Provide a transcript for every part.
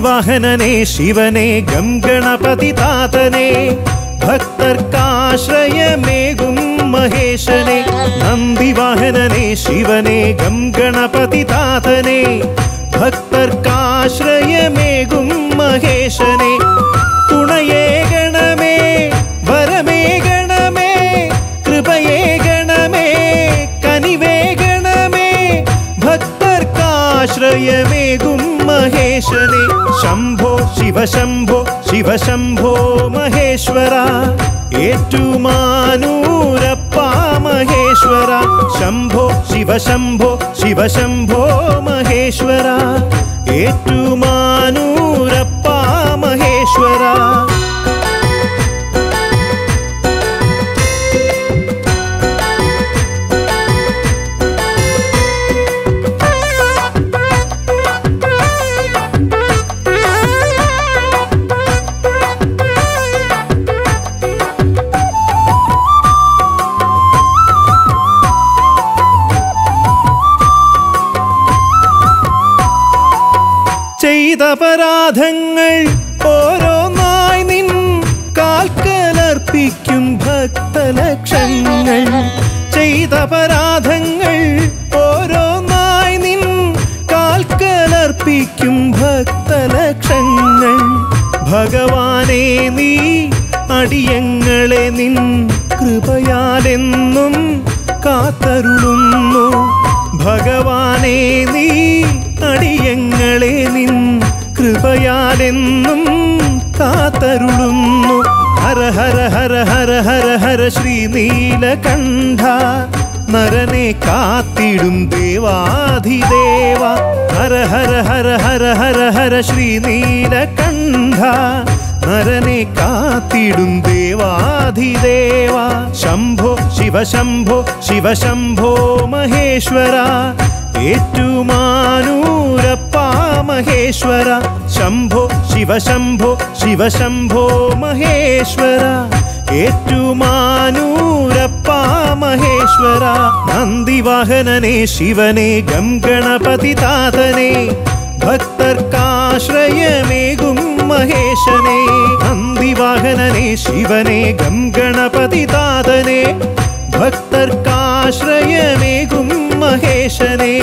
നന്ദിവാഹനനെ ശിവനെ ഗം ഗണപതി താതനെ ഭക്തർക്കാശ്രയമേകും മഹേശനെ നന്ദിവാഹനനെ ശിവനെ ഗം ഗണപതി താതനെ ഭക്തർക്കാശ്രയമേകും മഹേശനെ തുണയേ ഗണമേ വരമേ ഗണമേ കൃപയേ ഗണമേ കനിവേ ഗണമേ ഭക്തർക്കാശ്രയമേകും മഹേശനെ ശംഭോ ശിവശംഭോ ശിവശംഭോ മഹേശ്വര ഏറ്റുമാനൂരപ്പ മഹേശ്വര ശംഭോ ശിവശംഭോ ശിവശംഭോ മഹേശ്വര ഏറ്റുമാനൂരപ്പ മഹേശ്വര ചെയ്ത പരാധങ്ങൾ ഓരോന്നായി നിൻ കാൽക്കലർപ്പിക്കും ഭക്തലക്ഷങ്ങൾ ചെയ്ത പരാധങ്ങൾ ഓരോന്നായി നിൻ കാൽക്കലർപ്പിക്കും ഭക്തലക്ഷങ്ങൾ ഭഗവാനെ നീ അടിയങ്ങളെ നിൻ കൃപയാലെന്നും കാത്തരുളുന്നു ഭഗവാനെ നീ അടിയങ്ങളെ നിൻ കൃപയാലെന്നും കാത്തരുളുന്നു ഹര ഹര ഹര ഹര ഹര ഹര ശ്രീ നീലകണ്ഠ നരനെ കാത്തിടും ദേവാധിദേവ ഹര ഹര ഹര ഹര ഹര ഹര ശ്രീ നീലകണ്ഠ നരനെ കാത്തിടും ദേവാധിദേവ ശംഭോ ശിവശംഭോ ശിവശംഭോ മഹേശ്വര ഏറ്റുമാനൂരപ്പ മഹേശ്വര ശംഭോ ശിവശംഭോ ശിവശംഭോ മഹേശ്വര ഏറ്റുമാനൂരപ്പ മഹേശ്വര നന്ദിവാഹനനെ ശിവനെ ഗം ഗണപതി താതനെ ഭക്തർക്കാശ്രയമേകും മഹേശനെ നന്ദിവാഹനനെ ശിവനെ ഗം ഗണപതി താതനെ ഭക്തർക്കാശ്രയമേകും മഹേശനെ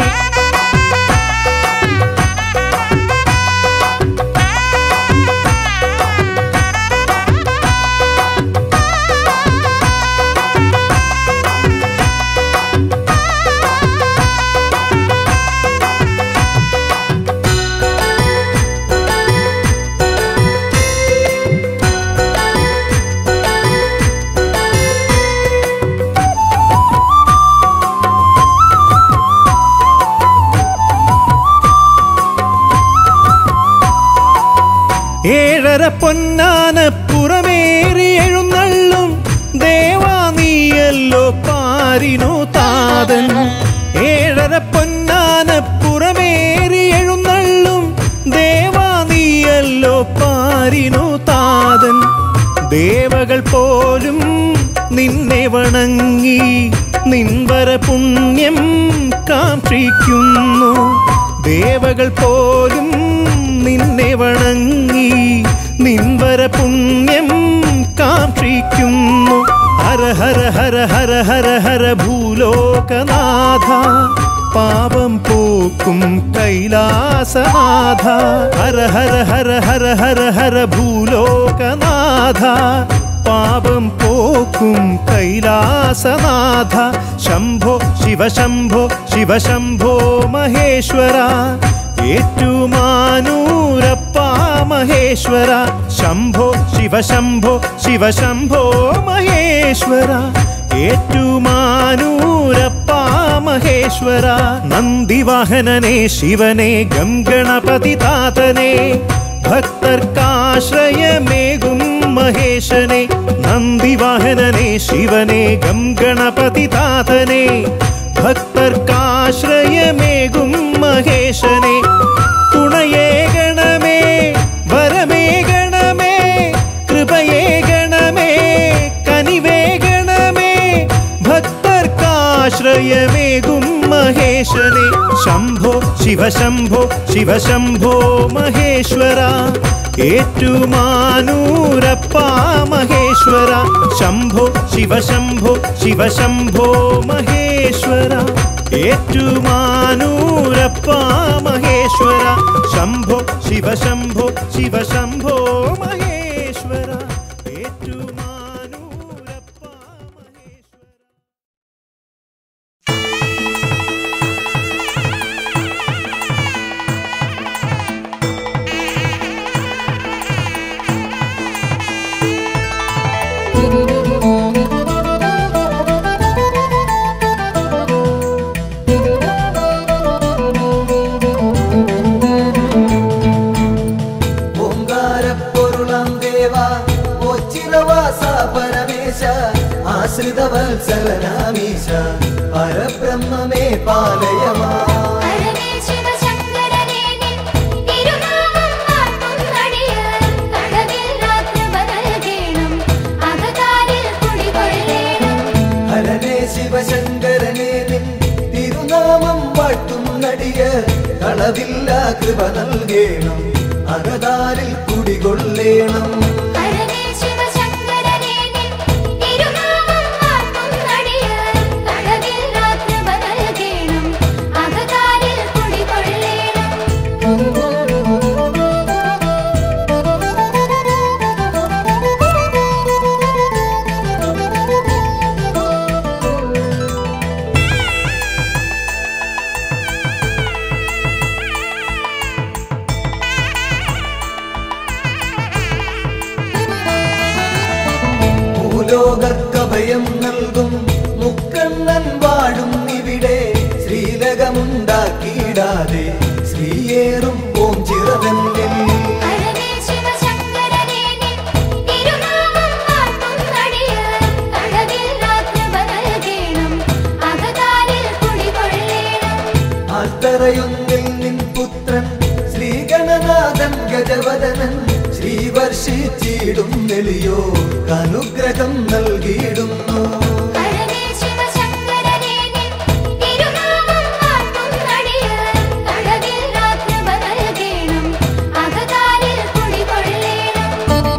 ഏഴര പൊന്നാന പുറമേറി എഴുന്നള്ളും ദേവാ നീയല്ലോ പാരിനു താതൻ ഏഴര പൊന്നാന പുറമേറി എഴുന്നള്ളും ദേവാ നീയല്ലോ പാരിനു താതൻ ദേവകൾ പോലും നിന്നെ വണങ്ങി നിൻവര പുണ്യം കാക്ഷിക്കുന്നു ദേവകൾ പോലും നിന്നെ വണങ്ങി നിൻവര പുണ്യം കാക്ഷിക്കുന്നു ഹര ഹര ഹര ഹര ഹര ഹര ഭൂലോകനാഥ പാപം പോക്കും കൈലാസനാഥ ഹര ഹര ഹര ഹര ഹര ഹര ഭൂലോകനാഥ പാപം പോക്കും കൈലാസനാഥ ശംഭോ ശിവശംഭോ ശിവശംഭോ മഹേശ്വര ഏറ്റുമാനൂരപ്പ മഹേശ്വര ശംഭോ ശിവശംഭോ ശിവശംഭോ മഹേശ്വര ഏറ്റുമാനൂരപ്പ മഹേശ്വര നന്ദിവാഹനനെ ശിവനെ ഗം ഗണപതി താതനെ ഭക്തർക്കാശ്രയമേകും മഹേശനെ നന്ദിവാഹനനെ ശിവനെ ഗം ഗണപതി താതനെ ഭക്തർക്കാശ്രയമേകും മഹേശനെ തുണയേ ഗണമേ വരമേ ഗണമേ കൃപയേ ഗണമേ കനിവേ ഗണമേ ഭക്തർക്കാശ്രയമേകും മഹേശ മഹേശനെ ശംഭോ ശിവശംഭോ ശിവശംഭോ മഹേശ്വര ഏറ്റുമാനൂരപ്പ മഹേശ്വര ശംഭോ ശിവശംഭോ ശിവശംഭോ മഹേശ്വര ഏറ്റുമാനൂരപ്പ മഹേശ്വര ശംഭോ ശിവശംഭോ ശിവശംഭോ മഹേശ്വര ഏറ്റുമാനൂരപ്പ മഹേശ്വര ഓങ്കാരപ്പൊരുളാം ദേവ ഒച്ചിരവാസ പരമേശ ആശ്രിതവത്സലനാമീശ പരബ്രഹ്മമേ പാലയമാ ഹരനേ ശിവശങ്കരനേ നിൻ തിരുനാമം വാഴ്ത്തുന്നടിയാർ കടവിൽ രാത്രിപ നൽകേണം അകതാരിൽ കുടികൊള്ളേണം ഹരനേ ശിവശങ്കരനേ നിൻ തിരുനാമം വാഴ്ത്തും നടിയ കളവില്ല കൃപ നൽകേണം അകതാരിൽ കുടികൊള്ളേണം ഹരനേ ശിവശങ്കരനേ നിൻ തിരുനാമം വാഴ്ത്തുന്നടിയാർ കടവിൽ രാത്രിപ നൽകേണം അകതാരിൽ കുടികൊള്ളേണം ഭൂലോകർക്കഭയം നൽകും മുക്കണ്ണൻ വാഴും ഇവിടെ ശ്രീലകമുണ്ടാക്കിയിടാതെ ശ്രീയേറും ഓം ചിറവെന്നിൽ ഹരനേ ശിവശങ്കരനേ നിൻ തിരുനാമം വാഴ്ത്തുന്നടിയാർ കടവിൽ രാത്രിപ നൽകേണം അകതാരിൽ കുടികൊള്ളേണം ആൽത്തറയൊന്നിൽ നിൻ പുത്രൻ ശ്രീഗണനാഥൻ ഗജവദനൻ ശ്രീവർഷിച്ചിടും നെളിയോ അനുഗ്രഹം നൽകിയിടുന്നു ഹരനേ ശിവശങ്കരനേ നിൻ തിരുനാമം വാഴ്ത്തുന്നടിയാർ കടവിൽ രാത്രിപ നൽകേണം അകതാരിൽ കുടികൊള്ളേണം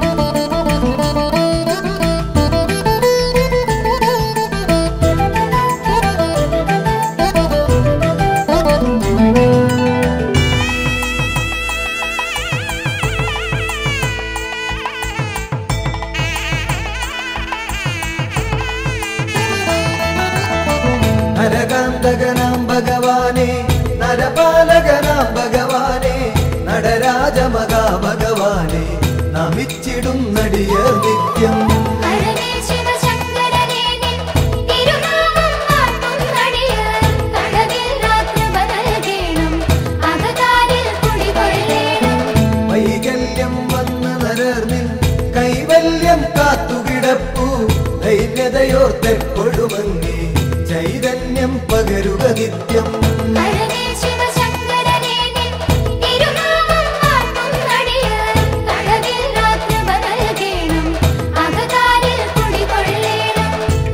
നരകാന്തകനാം ഭഗവാനെ നരപാലകനാം ഭഗവാനെ നടരാജമകാ ഭഗവാനെ നമിച്ചിടും നടിയ നിത്യം ഹരനേ ശിവശങ്കരനേ നിൻ തിരുനാമം വാഴ്ത്തുന്നടിയാർ കടവിൽ രാത്രിപ നൽകേണം അകതാരിൽ കുടികൊള്ളേണം വൈകല്യം വന്ന നരർന്നിൽ കൈവല്യം കാത്തുകിടപ്പു ദൈന്യതയോർത്തെപ്പൊഴുമങ്ങി ചൈതന്യം പകരുക നിത്യം ഹരനേ ശിവശങ്കരനേ നിൻ തിരുനാമം വാഴ്ത്തുന്നടിയാർ കടവിൽ രാത്രിപ നൽകേണം അകതാരിൽ കുടികൊള്ളേണം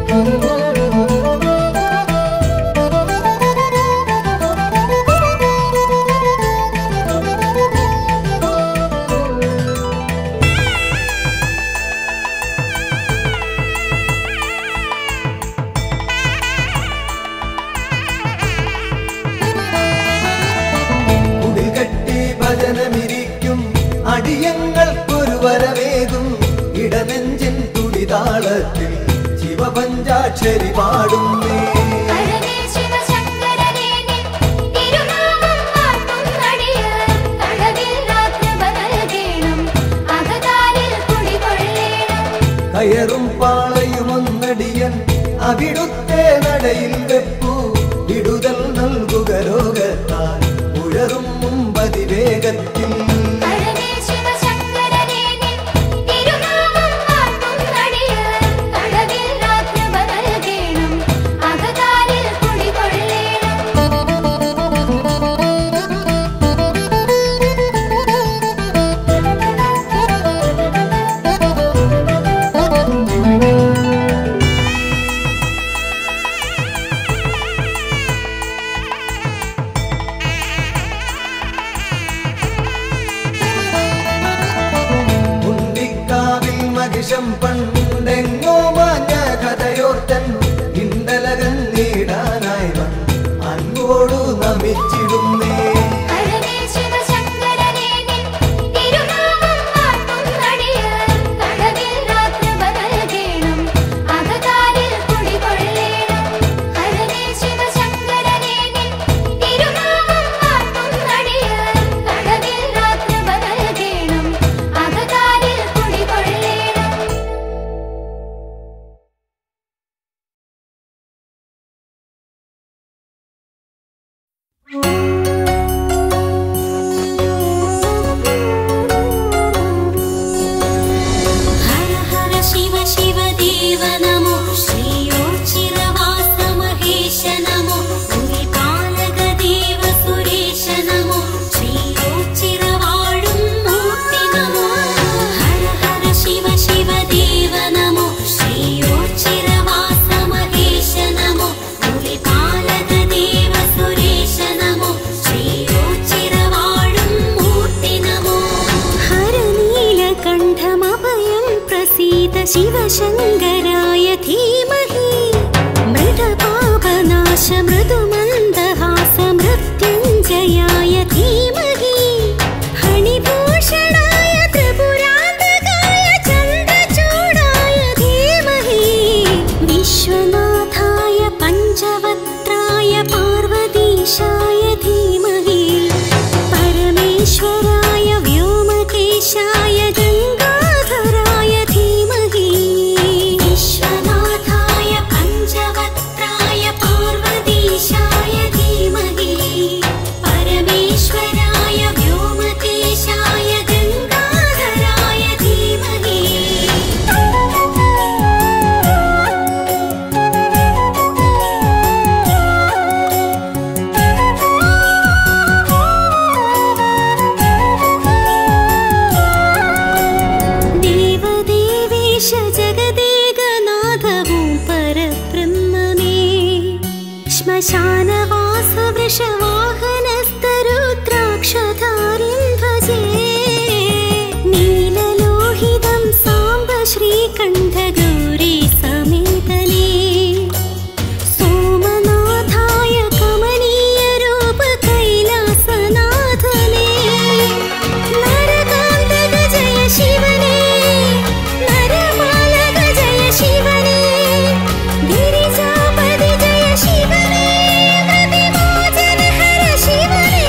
കുടിൽ കെട്ടി ഭജനമിരിക്കും അടിയങ്ങൾക്കൊരു വരവേകും ഇടനെഞ്ചിൻ തുടിതാളത്തിൽ ശിവപഞ്ചാക്ഷരി പാടുന്നേ ഹരനേ ശിവശങ്കരനേ നിൻ തിരുനാമം വാഴ്ത്തുന്നടിയാർ കടവിൽ രാത്രിപ നൽകേണം അകതാരിൽ കുടികൊള്ളേണം കയറും പാളയുമൊന്നടിയൻ അവിടുത്തെ നടയിൽ വെപ്പു വിടുതൽ നൽകുക രോഗത്താൽ ഉഴറും മുമ്പതിവേഗത്തിൽ ഹരനേ ശിവശങ്കരനേ നിൻ തിരുനാമം വാഴ്ത്തുന്നടിയാർ കടവിൽ രാത്രിപ നൽകേണം അകതാരിൽ കുടികൊള്ളേണം ും शिवदेव नमो श्रीयोच्चिरवास महेश नमो गुरिपालकदेव सुरेश नमो श्रीयोच्चिरवाळुं मूर्ति नमो हर हर शिव शिवदेव नमो श्रीयोच्चिरवास महेश नमो गुरिपालकदेव सुरेश नमो श्रीयोच्चिरवाळुं मूर्ति नमो हर नीलकण्ठमभयं प्रसीद शिवशङ्कराय धीमहि मृडपापनाश मृदुमन्दहास मृत्युञ्जयाय धीमहि हणिभूषणाय त्रिपुरान्तकाय चन्द्रचूडाय धीमहि विश्वनाथाय पञ्चवक्त्राय पार्वतीशाय धीमहि परमेश्वराय व्योमकेशाय गङ्गाधराय धीमहि विश्वनाथाय पञ्चवक्त्राय पार्वतीशाय धीमहि परमेश्वराय व्योमकेशाय गङ्गाधराय धीमहि देवदेवेश जगदेकनाथवं परब्रह्ममे श्मशानवास वृषवाहनस्तरुद्राक्षधारिं भजे नीललोहितं साम्ब श्रीकण्ठगौरी समेतने सोमनाथाय कमनीयरूप कैलासनाथने नरकान्तक जय शिवने नरमालक जय शिवने गिरिजापति जय शिवने प्रतिमोचन हर शिवने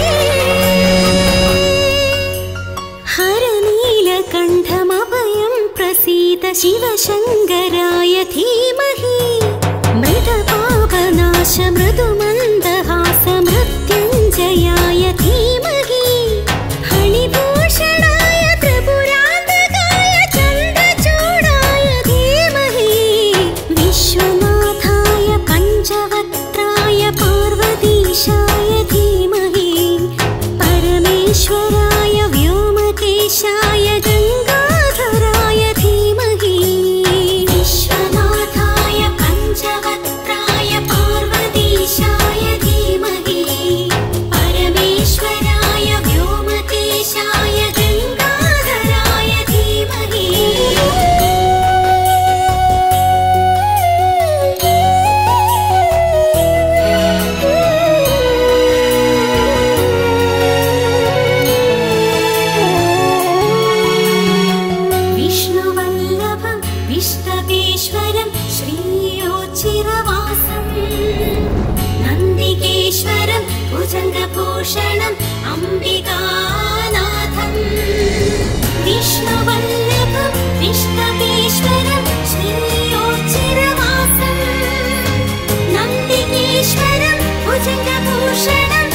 हर नीलकण्ठमभयं प्रसीद शिवशङ्कराय धीमहि मृतपापनाश मृदुमन्दहास मृत्युञ्जयाय धीमहि हणिभूषणाय त्रिपुरान्तकाय चन्द्रचूडाय धीमहि विश्वनाथाय पञ्चवक्त्राय पार्वतीशाय धीमहि परमेश्वराय व्योमकेशाय गङ्गाधराय धीमहि विश्वनाथाय पञ्चवक्त्राय पार्वतीशाय धीमहि परमेश्वराय व्योमकेशाय गङ्गाधराय धीमहि विष्णुवल्लभं विष्णवेश्वरं श्रीयोच्चिरवासम् नन्दिकेश्वरं भुजङ्गभूषणम् अम्बिकानाथम् विष्णुवल्लभं विष्णवेश्वरं श्रीयोच्चिरवासम् नन्दिकेश्वरं भुजङ्गभूषणम्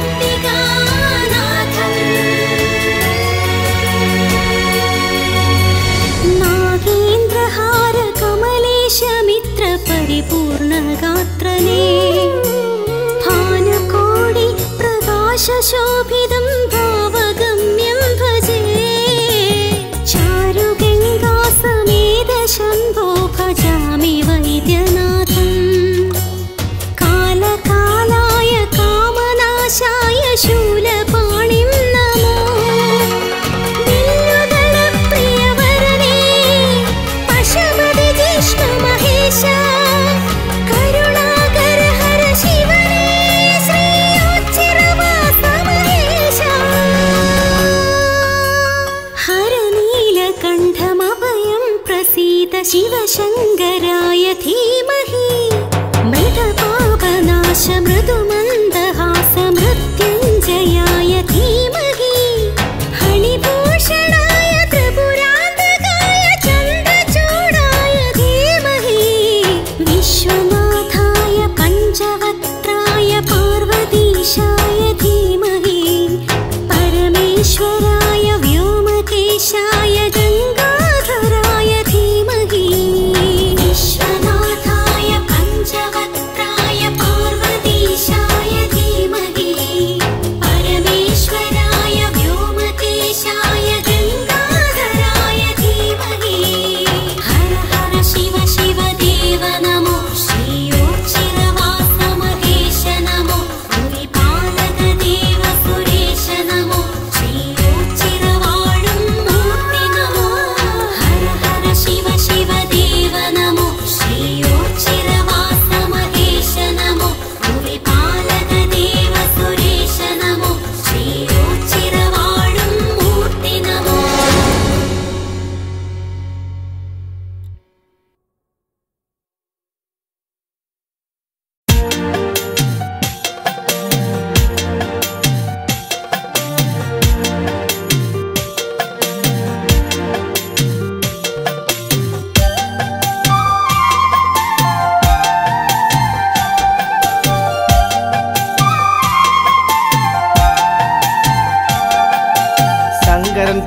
अम्बिकानाथम् नागेन्द्रहार कमलेशमित्र परिपूर्णगात्रने भानुकोडि प्रकाशशोभितं भावगम्यं भजे चारुगङ्गा समेत शम्भो भजामि वैद्यनाथम् कालकालाय कामनाशाय शूलपाणिं नमो दिल्लुदलप्रियवरणे पशुपति जिष्णुमहेश करुणाकर हर शिवने श्रीयोच्चिरवास महेश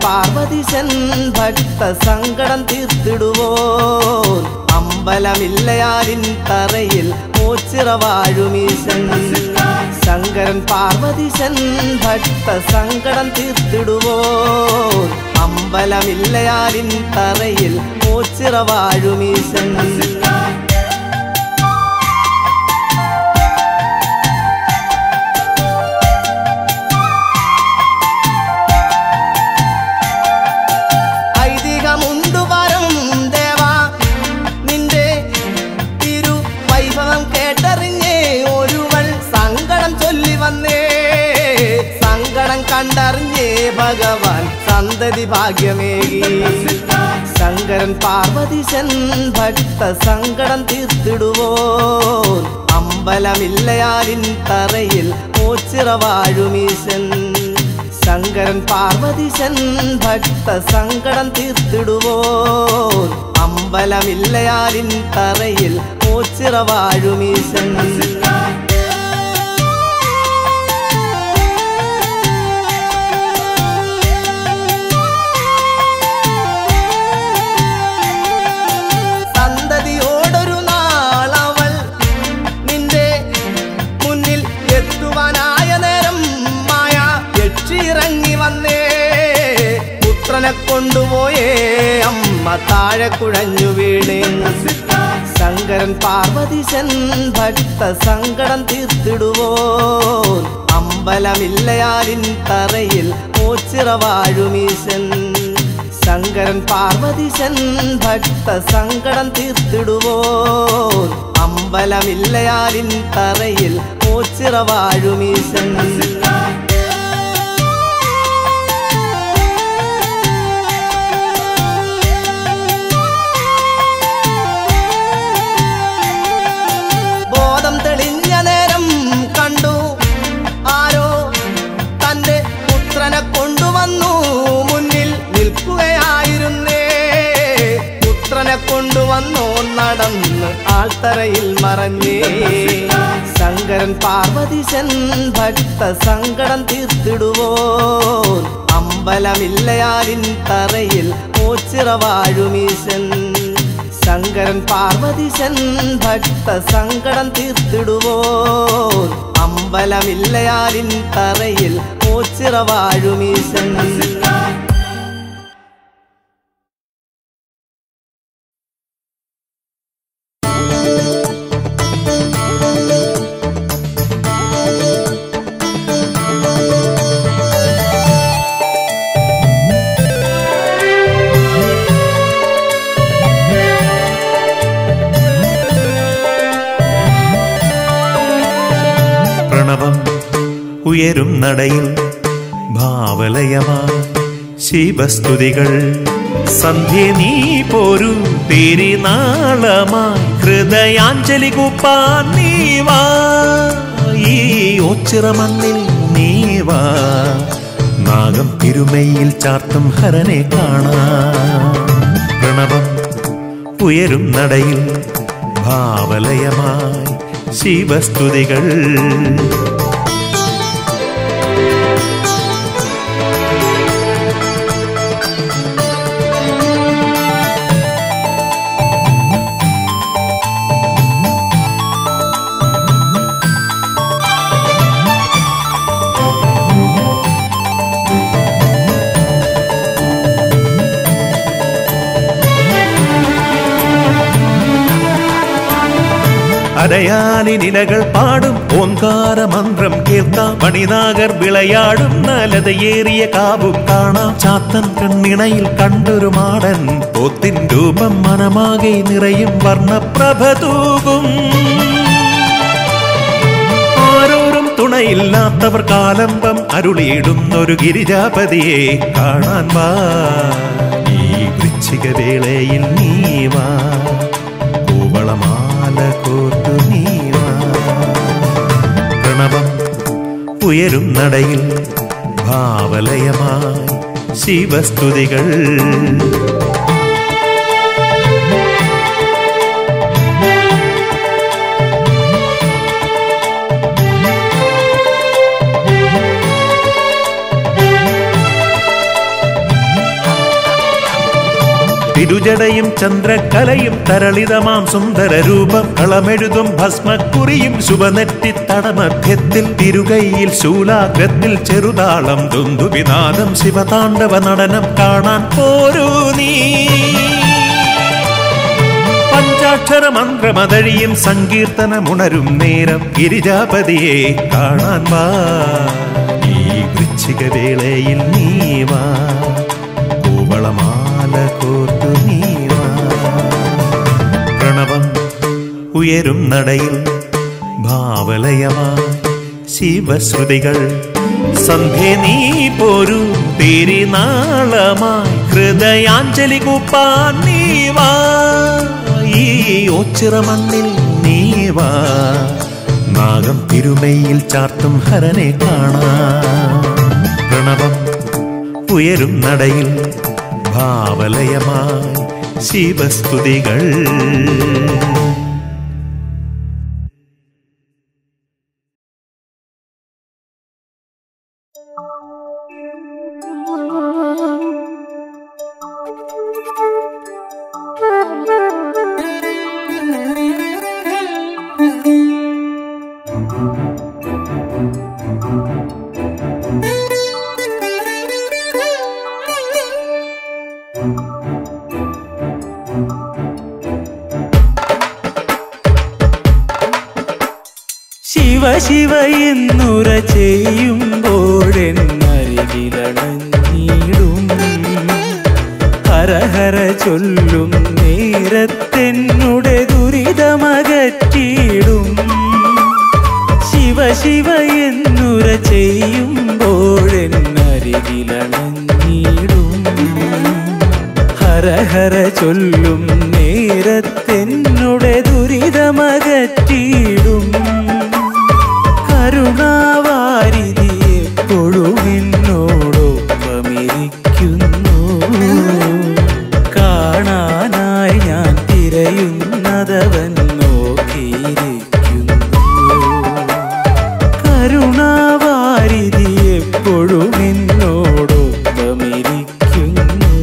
പാർവതിശൻ ഭക്ത സങ്കടം തീർത്തിടുവോ അമ്പലമില്ലയാലിൻ തറയിൽ മോച്ചിറ വാഴുമീശൻ ശങ്കരൻ പാർവതിശൻ ഭക്ത സങ്കടം തീർത്തിടുവോ അമ്പലമില്ലയാലിൻ തറയിൽ മോച്ചിറ വാഴുമീശൻ ഐതിഹമുണ്ടു വരം ദേവാ നിന്റെ തിരു വൈഭവം കേട്ടറിഞ്ഞേ ഒരുവൾ സങ്കടം ചൊല്ലി വന്നേ സങ്കടം കണ്ടറിഞ്ഞേ ഭഗവാൻ സന്തതി ഭാഗ്യമേകി ശങ്കരൻ പാർവതിശൻ ഭക്ത സങ്കടം തീർത്തിടുവോ അമ്പലമില്ലയാലിൻ തറയിൽ മോച്ചിറ വാഴുമീശൻ ശങ്കരൻ പാർവതിശൻ ഭക്ത സങ്കടം തീർത്തിടുവോ അമ്പലമില്ലയാലിൻ തറയിൽ മോച്ചിറ വാഴുമീശൻ സന്തതിയോടൊരു നാളവൾ നിന്റെ മുന്നിൽ എത്തുവാനായ നേരം മായ യക്ഷിയിറങ്ങി വന്നേ പുത്രനെ കൊണ്ടുപോയേ അമ്മ താഴെ കുഴഞ്ഞു വീണേ ശങ്കരൻ പാർവതിശൻ ഭക്ത സങ്കടം തീർത്തിടുവോ അമ്പലമില്ലയാലിൻ തറയിൽ മോച്ചിറ വാഴുമീശൻ ശങ്കരൻ പാർവതിശൻ ഭക്ത സങ്കടം തീർത്തിടുവോ അമ്പലമില്ലയാലിൻ തറയിൽ മോച്ചിറ വാഴുമീശൻ ബോധം തെളിഞ്ഞ നേരം കണ്ടു ആരോ തന്റെ പുത്രനെ കൊണ്ടുവന്നു മുന്നിൽ നിൽക്കുകയായിരുന്നേ പുത്രനെ കൊണ്ടുവന്നു നടന്ന് ആൾത്തറയിൽ മറഞ്ഞേ ശങ്കരൻ പാർവതിശൻ ഭക്ത സങ്കടം തീർത്തിടുവോ അമ്പലമില്ലയാലിൻ തറയിൽ മോച്ചിറ വാഴുമീശൻ ശങ്കരൻ പാർവതിശൻ ഭക്ത സങ്കടം തീർത്തിടുവോ അമ്പലമില്ലയാലിൻ തറയിൽ മോച്ചിറ വാഴുമീശൻ പ്രണവം ഉയരും നടയിൽ ഭാവലയമാ ശിവസ്തുതികൾ സന്ധ്യ നീ പോരു പെരുനാളമായി ഹൃദയാഞ്ജലി കൂപ്പാൻ നീ വാ ഈ ഓച്ചിറ മണ്ണിൽ നീ വാ നാഗം തിരുമയിൽ ചാർത്തും ഹരനെ കാണാ പ്രണവം ഉയരും നടയിൽ ഭാവലയമായി ശിവസ്തുതികൾ അരയാനി നിലകൾ പാടും ഓങ്കാര മന്ത്രം കേൾക്കാം മണിനാഗർ വിളയാടും നലതയേറിയ കാവും കാണാം ചാത്തൻ കണ്ണിണയിൽ കണ്ടൊരു മാടൻ പോത്തിൻ രൂപം മനമാകെ നിറയും വർണ്ണപ്രഭ തൂകും ആരോരും തുണയില്ലാത്തവർ കാലംബം അരുളിയിടുന്നൊരു ഗിരിജാപതിയെ കാണാൻ വാ ഈ വൃശ്ചിക വേളയിൽ നീ വാ കൂവളമാല കോർത്തു നീ വാ പ്രണവം ഉയരും നടയിൽ ഭാവലയമായി ശിവസ്തുതികൾ തിരുജടയും ചന്ദ്രകലയും തരളിതമാം സുന്ദര രൂപം കളമെഴുതും ഭസ്മക്കുറിയും ശുഭനെറ്റിത്തടമധ്യത്തിൽ തിരുകൈയിൽ ശൂലാഗ്രത്തിൽ ചെറുതാളം ദുന്ദുവിനാദം ശിവതാണ്ഡവ നടനം കാണാൻ പോരൂ നീ പഞ്ചാക്ഷര മന്ത്രമതഴിയും സങ്കീർത്തനമുണരും നേരം ഗിരിജാപതിയെ കാണാൻ വാ ഈ വൃശ്ചിക വേളയിൽ നീ വാ കൂവളമാല കോർത്തു നീ വാ പ്രണവം ഉയരും നടയിൽ ഭാവലയമാ ശിവശ്രുതികൾ സന്ധ്യ നീ പോരൂ തിരിനാളമായി ഹൃദയാഞ്ജലി കൂപ്പാൻ നീ വാ ഈ ഓച്ചിറ മണ്ണിൽ നീ വാ നാഗം തിരുമയിൽ ചാർത്തും ഹരനെ കാണാ പ്രണവം ഉയരും നടയിൽ ഭാവലയമായി ശിവസ്തുതികൾ ശിവ ശിവ എന്നുര ചെയ്യുമ്പോഴെന്നരികിലണഞ്ഞിടും ഹര ഹര ചൊല്ലും നേരത്തെന്നുടെ ദുരിതമകറ്റിയിടും ശിവ ശിവ എന്നുര ചെയ്യുമ്പോഴെന്നരികിലണഞ്ഞിടും ഹര ഹര ചൊല്ലും നേരത്തെന്നുടെ ദുരിതമകറ്റിയിടും കരുണാവാരിധി എപ്പോഴും എന്നോടൊപ്പമിരിക്കുന്നു കാണാനായി ഞാൻ തിരയുന്നതവൻ നോക്കിയിരിക്കുന്നു കരുണാവാരിധി എപ്പോഴും എന്നോടൊപ്പമിരിക്കുന്നു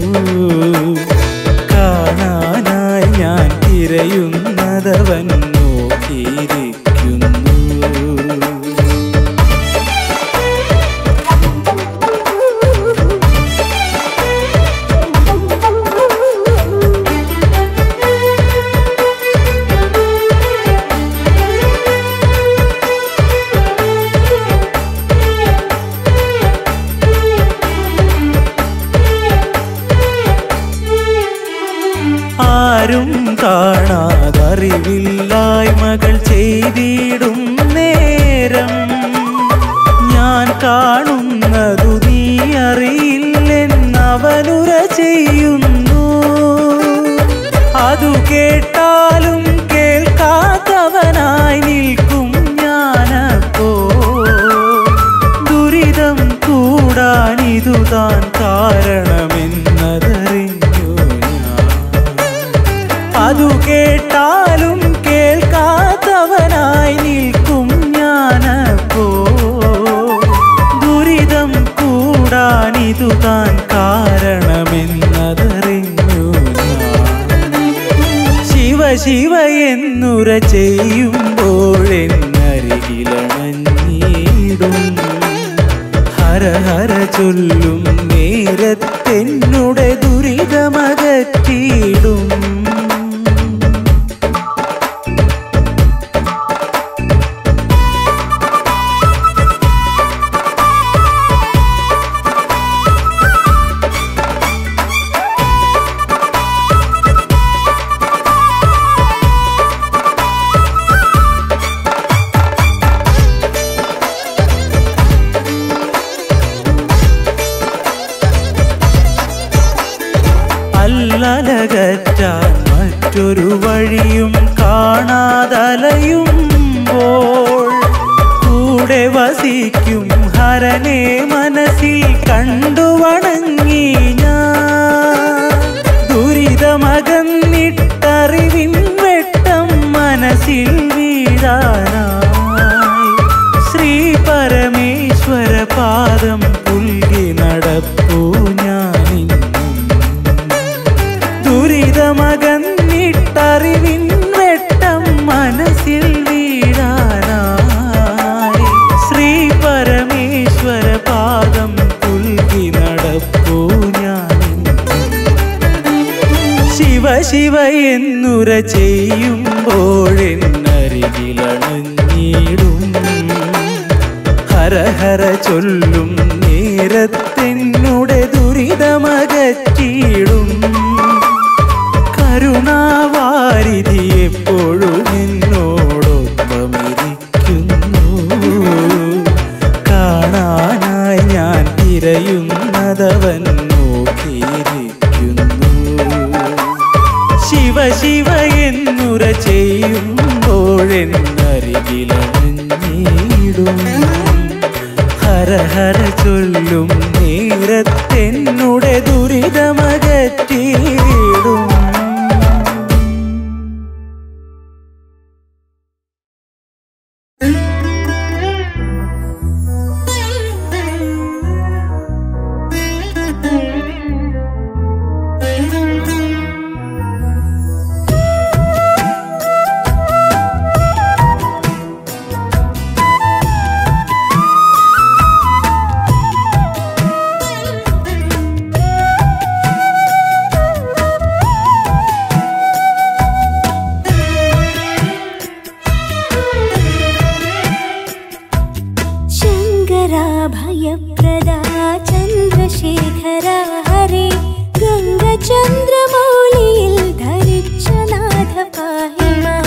കാണാനായി ഞാൻ തിരയുന്നതവൻ നോക്കിയിരിക്കുന്നു ആരും കാണാതറിവില്ലായ്മകൾ ചെയ്തിടും നേരം ഞാൻ കാണുന്നതു നീ അറിയില്ലെന്നവനുര ചെയ്യുന്നു അതു കേട്ടാലും കേൾക്കാത്തവനായി നിൽക്കും ഞാനപ്പോ ദുരിതം കൂടാനിതു താൻ കാരണമെന്നതറിഞ്ഞു ഞാൻ അതു കേട്ടാലും കേൾക്കാത്തവനായി നിൽക്കും ഞാനപ്പോ ദുരിതം കൂടാനിതു താൻ കാരണമെന്നതറിഞ്ഞു ഞാൻ ശിവ ശിവ എന്നുര ചെയ്യുമ്പോഴെന്നരികിലണഞ്ഞിടും ഹര ഹര ചൊല്ലും നേരത്തെന്നുടെ ദുരിതമകറ്റിയിടും അല്ലലകറ്റാൻ മറ്റൊരു വഴിയും കാണാതലയുമ്പോൾ കൂടെ വസിക്കും ഹരനെ മനസ്സിൽ കണ്ടു വണങ്ങി ഞാൻ ദുരിതമകന്നിട്ടറിവിൻ വെട്ടം മനസ്സിൽ വീഴാനായി ശ്രീ പരമേശ്വര പാദം പുൽകി നടപ്പൂ ഞാനിന്നും ദുരി എന്നുര ചെയ്യുമ്പോഴെന്നരികിലണഞ്ഞിടും ഹര ഹര ചൊല്ലും നേരത്തെന്നുടെ ദുരിതമകറ്റിയിടും കരുണാവാരിധി എപ്പോഴും എന്നോടൊപ്പമിരിക്കുന്നു കാണാനായി ഞാൻ തിരയുന്നതവൻ നോക്കിയിരിക്കുന്നു ശിവ ശിവ എന്നുര ചെയ്യുമ്പോഴെന്നരികിലണിഞ്ഞിടും ഹര ഹര ചൊല്ലും നേരത്തെന്നുടെ ദുരിതമകറ്റിയിടും शङ्कराभयप्रदा चन्द्रशेखरा हरे गङ्गचन्द्रमौलिയിൽ ധരിച്ച നാഥ പാഹി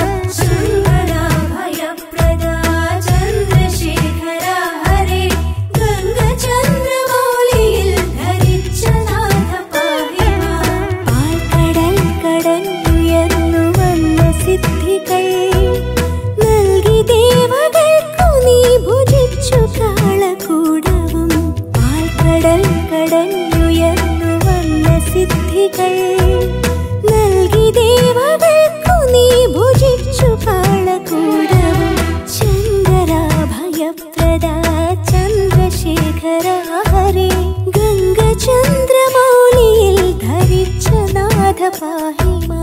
ശങ്കരാഭയപ്രദാ ചന്ദ്രശേഖര ഹരേ ഗംഗചന്ദ്രമൗലിയിൽ ധരിച്ച നാഥ പാഹി പാൽക്കടൽ കടന്നുയർന്നു വന്ന സിദ്ധികൾ നൽകി ദേവകൾക്കു നീ ഭുജിച്ചു കാളകൂടവും പാൽക്കടൽ കടന്നുയർന്നു വന്ന സിദ്ധികൾ നൽകി ദേവകൾക്കു നീ ഭുജിച്ചു കാളകൂടവും ചന്ദ്രാഭയപ്രദാ ചന്ദ്രശേഖര ഹരേ ഗംഗചന്ദ്രമൗലിയിൽ ധരിച്ച നാഥ പാഹിമാ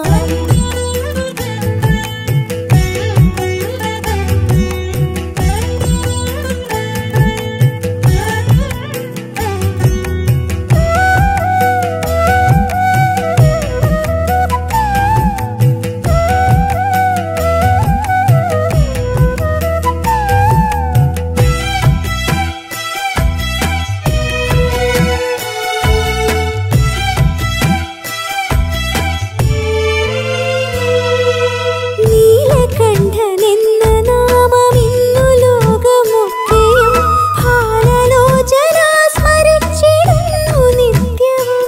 നീലകണ്ഠനെന്ന നാമമിന്നു ലോകമൊക്കെയും ഭാലലോചന സ്മരിച്ചിടുന്നു നിത്യവും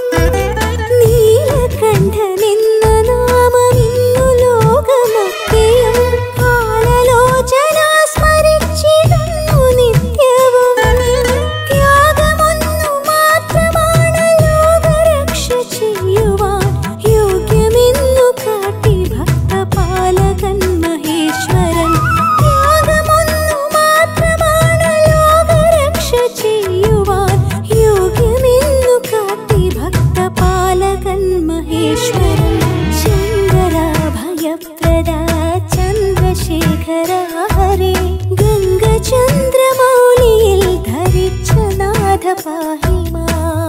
നീലകണ്ഠനെന്ന നാമമിന്നു ലോകമൊക്കെയും ഭാലലോചന സ്മരിച്ചിടുന്നു നിത്യവും ത്യാഗമൊന്നു മാത്രമാണ് ലോകരക്ഷ ചെയ്യുവാൻ യോഗ്യമെന്നു കാട്ടി ഭക്തപാലകൻ മഹേശ്വരൻ ത്യാഗമൊന്നു മാത്രമാണ് ലോകരക്ഷ ചെയ്യുവാൻ യോഗ്യമെന്നു കാട്ടി ഭക്തപാലകൻ മഹേശ്വരൻ ശങ്കരാഭയപ്രദാ ചന്ദ്രശേഖര ഹരേ ഗംഗചന്ദ്രമൗലിയിൽ ധരിച്ച നാഥ പാഹിമാ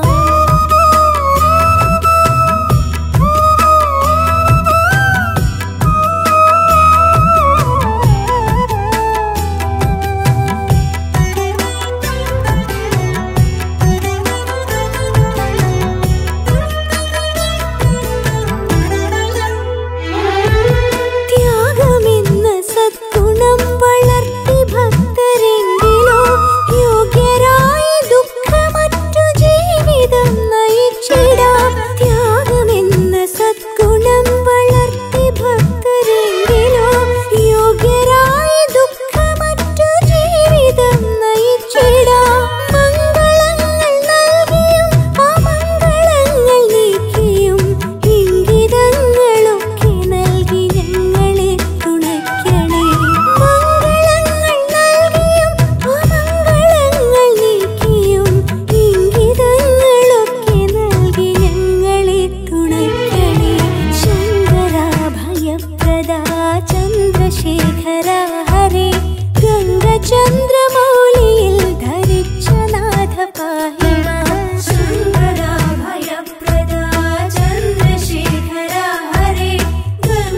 ത്യാഗമെന്ന സദ്ഗുണം വളർത്തി ഭക്തരെങ്കിലോ യോഗ്യരായി ദുഃഖമറ്റു ജീവിതം നയിച്ചിടാം ത്യാഗമെന്ന സദ്ഗുണം വളർത്തി ഭക്തരെങ്കിലോ യോഗ്യരായി ദുഃഖമറ്റു ജീവിതം നയിച്ചിടാം മംഗളങ്ങൾ നൽകിയും അമംഗളങ്ങൾ നീക്കിയും ഇംഗിതങ്ങളൊക്കെ നൽകി ഞങ്ങളെ തുണയ്ക്കണേ മംഗളങ്ങൾ നൽകിയും അമംഗളങ്ങൾ നീക്കിയും ഇംഗിതങ്ങളൊക്കെ നൽകി ഞങ്ങളെ തുണയ്ക്കണേ ശങ്കരാഭയപ്രദാ ചന്ദ്രശേഖര ഹരേ ഗംഗചന്ദ്രമൗലിയിൽ ധരിച്ച നാഥ പാഹിമാ ശങ്കരാഭയപ്രദാ ചന്ദ്രശേഖര ഹരേ ഗംഗ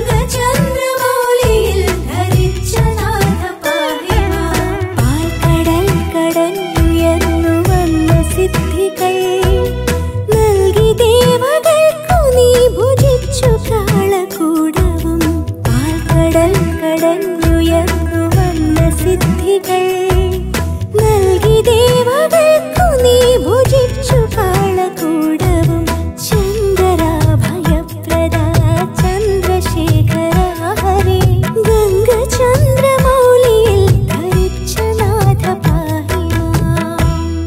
കൈകൾ നൽകി ദേവകൾക്കു നീ ഭുജിച്ചു കാളകൂടവും ചന്ദ്രാഭയപ്രദ ചന്ദ്രശേഖര ഹരേ ഗംഗ ചന്ദ്രമൗലിയിൽ ധരിച്ച നാഥ പാഹിമാം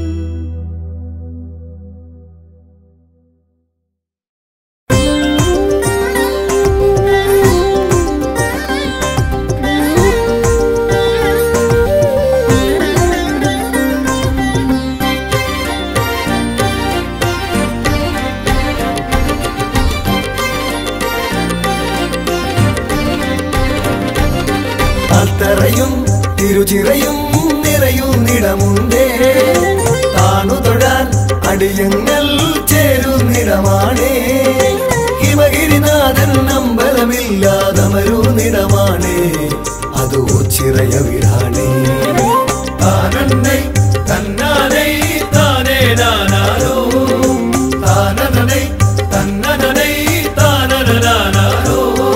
അത്തറയും തിരുചിറയും നിറയുന്നിടമുണ്ടേ താണു തൊഴാൻ അടിയങ്ങൾ ചേരുന്നിടമാണേ ഹിമഗിരിനാഥൻ അമ്പലമില്ലാതമരുന്നിടമാണേ അതോ ചിറയ വിടാണേ താനന്നെ തന്നാനേ താനേ നാനാരോ താനനനൈ തന്നനനൈ താനനനാനാരോ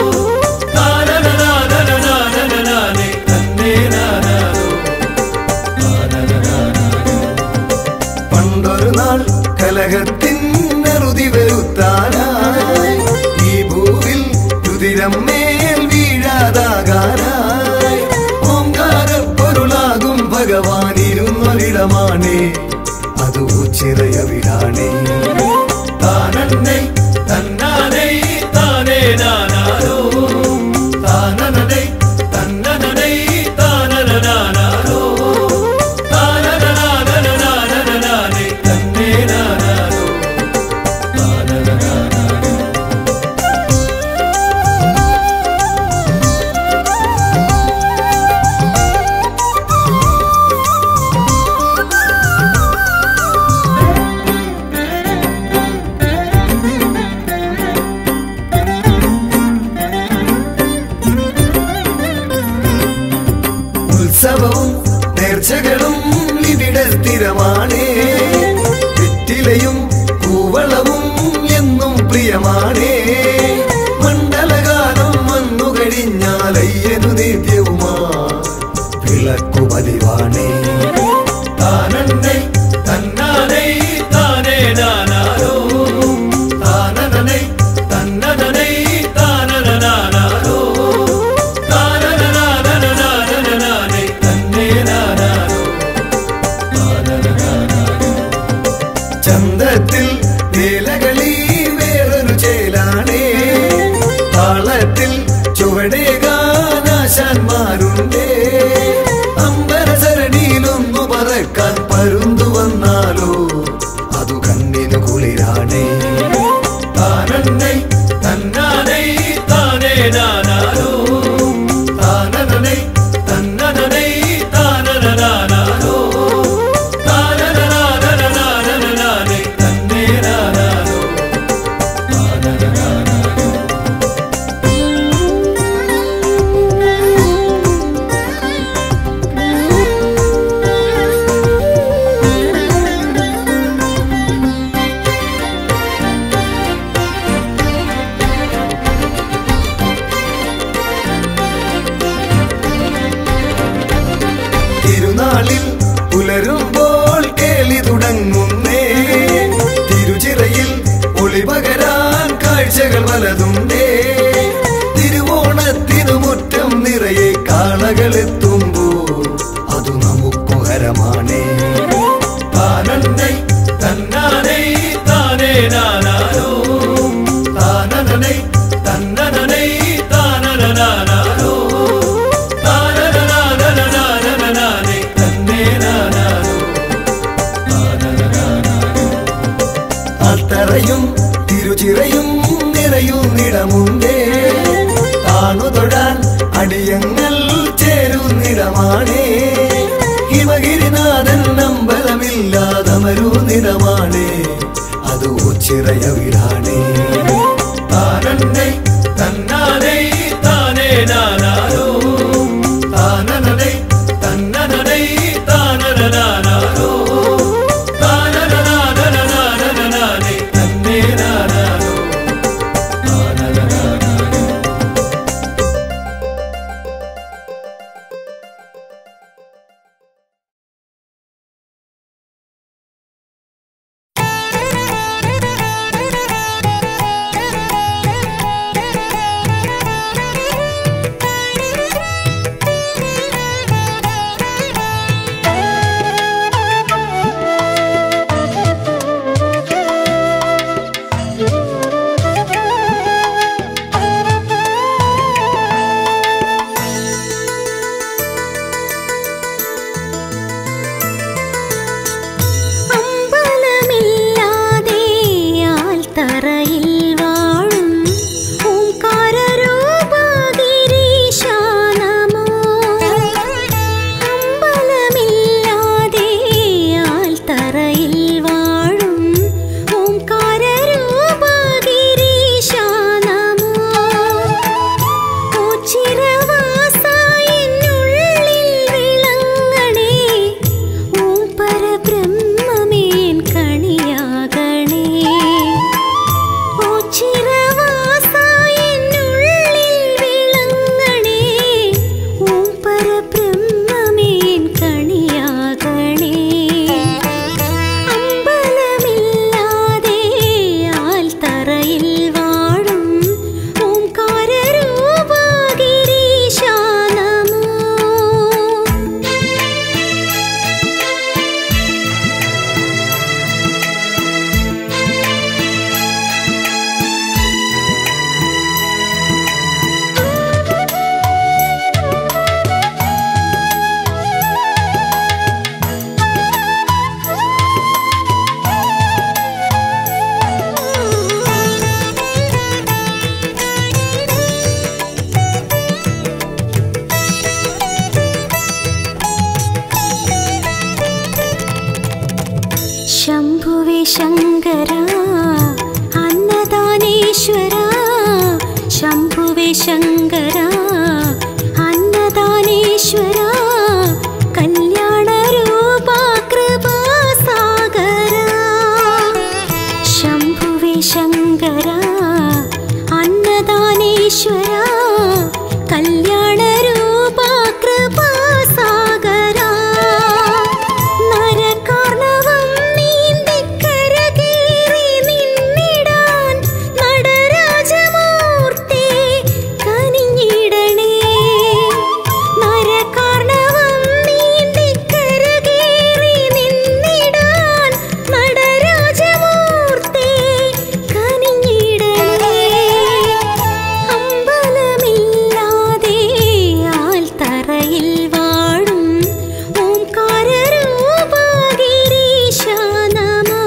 താനനനാനനനാനനനാനേ തന്നേ നാനാരോ പണ്ടൊരു നാൾ കലഹത്തിൻ നെറുതി വരുത്താനായി ഈ ഭൂവിൽ രുതിരം മേൽ വീഴാതാകാനായി ഓങ്കാര പൊരുളാകും ഭഗവാൻ ഇരുന്നൊരിടമാണേ അതോ ചിറയ വിടാണേ താനന്നെ തന്നാനേ താനേ നാനാരോ താനനനൈ തന്നനനൈ താനനനാനാരോ താനനനാനനനാനനനാനേ തന്നേ നാനാരോ താനനനാനാരോ ഉത്സവവും നേർച്ചകളും ഇവിടെ സ്ഥിരമാണേ വെറ്റിലയും കൂവളവും എന്നും പ്രിയമാണേ മണ്ഡലകാലം വന്നു കഴിഞ്ഞാൽ അയ്യനു നിത്യവുമാ വിളക്കു പതിവാണേ താനന്നെ തന്നാനൈ താനേ നാനാരോ താനനനൈ തന്നനനൈ താനനനാനാരോ താനനനാനനനാനനനാനേ തന്നേ നാനാരോ താനനനാനാരോ ചന്തത്തിൽ വേലകളി വേറൊരു ചേലാണേ താളത്തിൽ ചുവടേകാനാശാന്മാരുണ്ടേ അമ്പരസരണിയിലൊന്നു പറക്കാൻ പരുന്തു വന്നാലോ അതു കണ്ണിനു കുളിരാണേ താനന്നൈ തന്നാനൈ താനേ നാനാരോ താനനനൈ തന്നനനൈ താനനനാനാരോ താനനനാനനനാനനനാനേ തന്നേ നാനാരോ താനനനാനാരോ തിരുനാളിൽ പുലരുമ്പോൾ കേളി തുടങ്ങുന്നേ തിരുചിറയിൽ ഒളി പകരാൻ കാഴ്ചകൾ പലതുണ്ടേ തിരുവോണത്തിനു മുറ്റം നിറയെ കാളകളെത്തുമ്പോൾ അതു നമുക്കു ഹരമാണേ താനന്നൈ തന്നാനൈ താനേ നാനാരോ താനനനൈ തന്നനനൈ താനനനാനാരോ താനനനാനനനാനനനാനേ തന്നേ നാനാരോ താനനനാനാരോ അത്തറയും തിരുചിറയും നിറയുന്നിടമുണ്ടേ താണു തൊഴാൻ അടിയങ്ങൾ ചേരുന്നിടമാണേ ഹിമഗിരിനാഥൻ അമ്പലമില്ലാതമരുന്നിടമാണേ അതോ ചിറയ വിടാണേ താനന്നൈ തന്നാനൈ താനേ നാനാരോ താനനനൈ തന്നനനൈ താനനനാനാരോ താനനനാനനനാനനനാനേ തന്നേ നാനാരോ താനനനാനാരോ ശങ്കര അന്നദാനേശ്വര ശംഭുവേ ശങ്കര അന്നദാനേശ്വര കല്യാണ രൂപ കൃപാസാഗര ശംഭുവേ ശങ്കര അന്നദാനേശ്വര കല്യാണ രൂപ കൃപാസാഗര നരകാർണവം നീന്തിക്കരകേറി നിന്നിടാൻ നടരാജമൂർത്തി കനിഞ്ഞിടണേ നരകാർണവം നീന്തിക്കരകേറി നിന്നിടാൻ നടരാജമൂർത്തി കനിഞ്ഞിടണേ അമ്പലമില്ലാതെ ആൽത്തറയിൽ വാഴും ഓംകാരരൂപഗിരീശ നമോ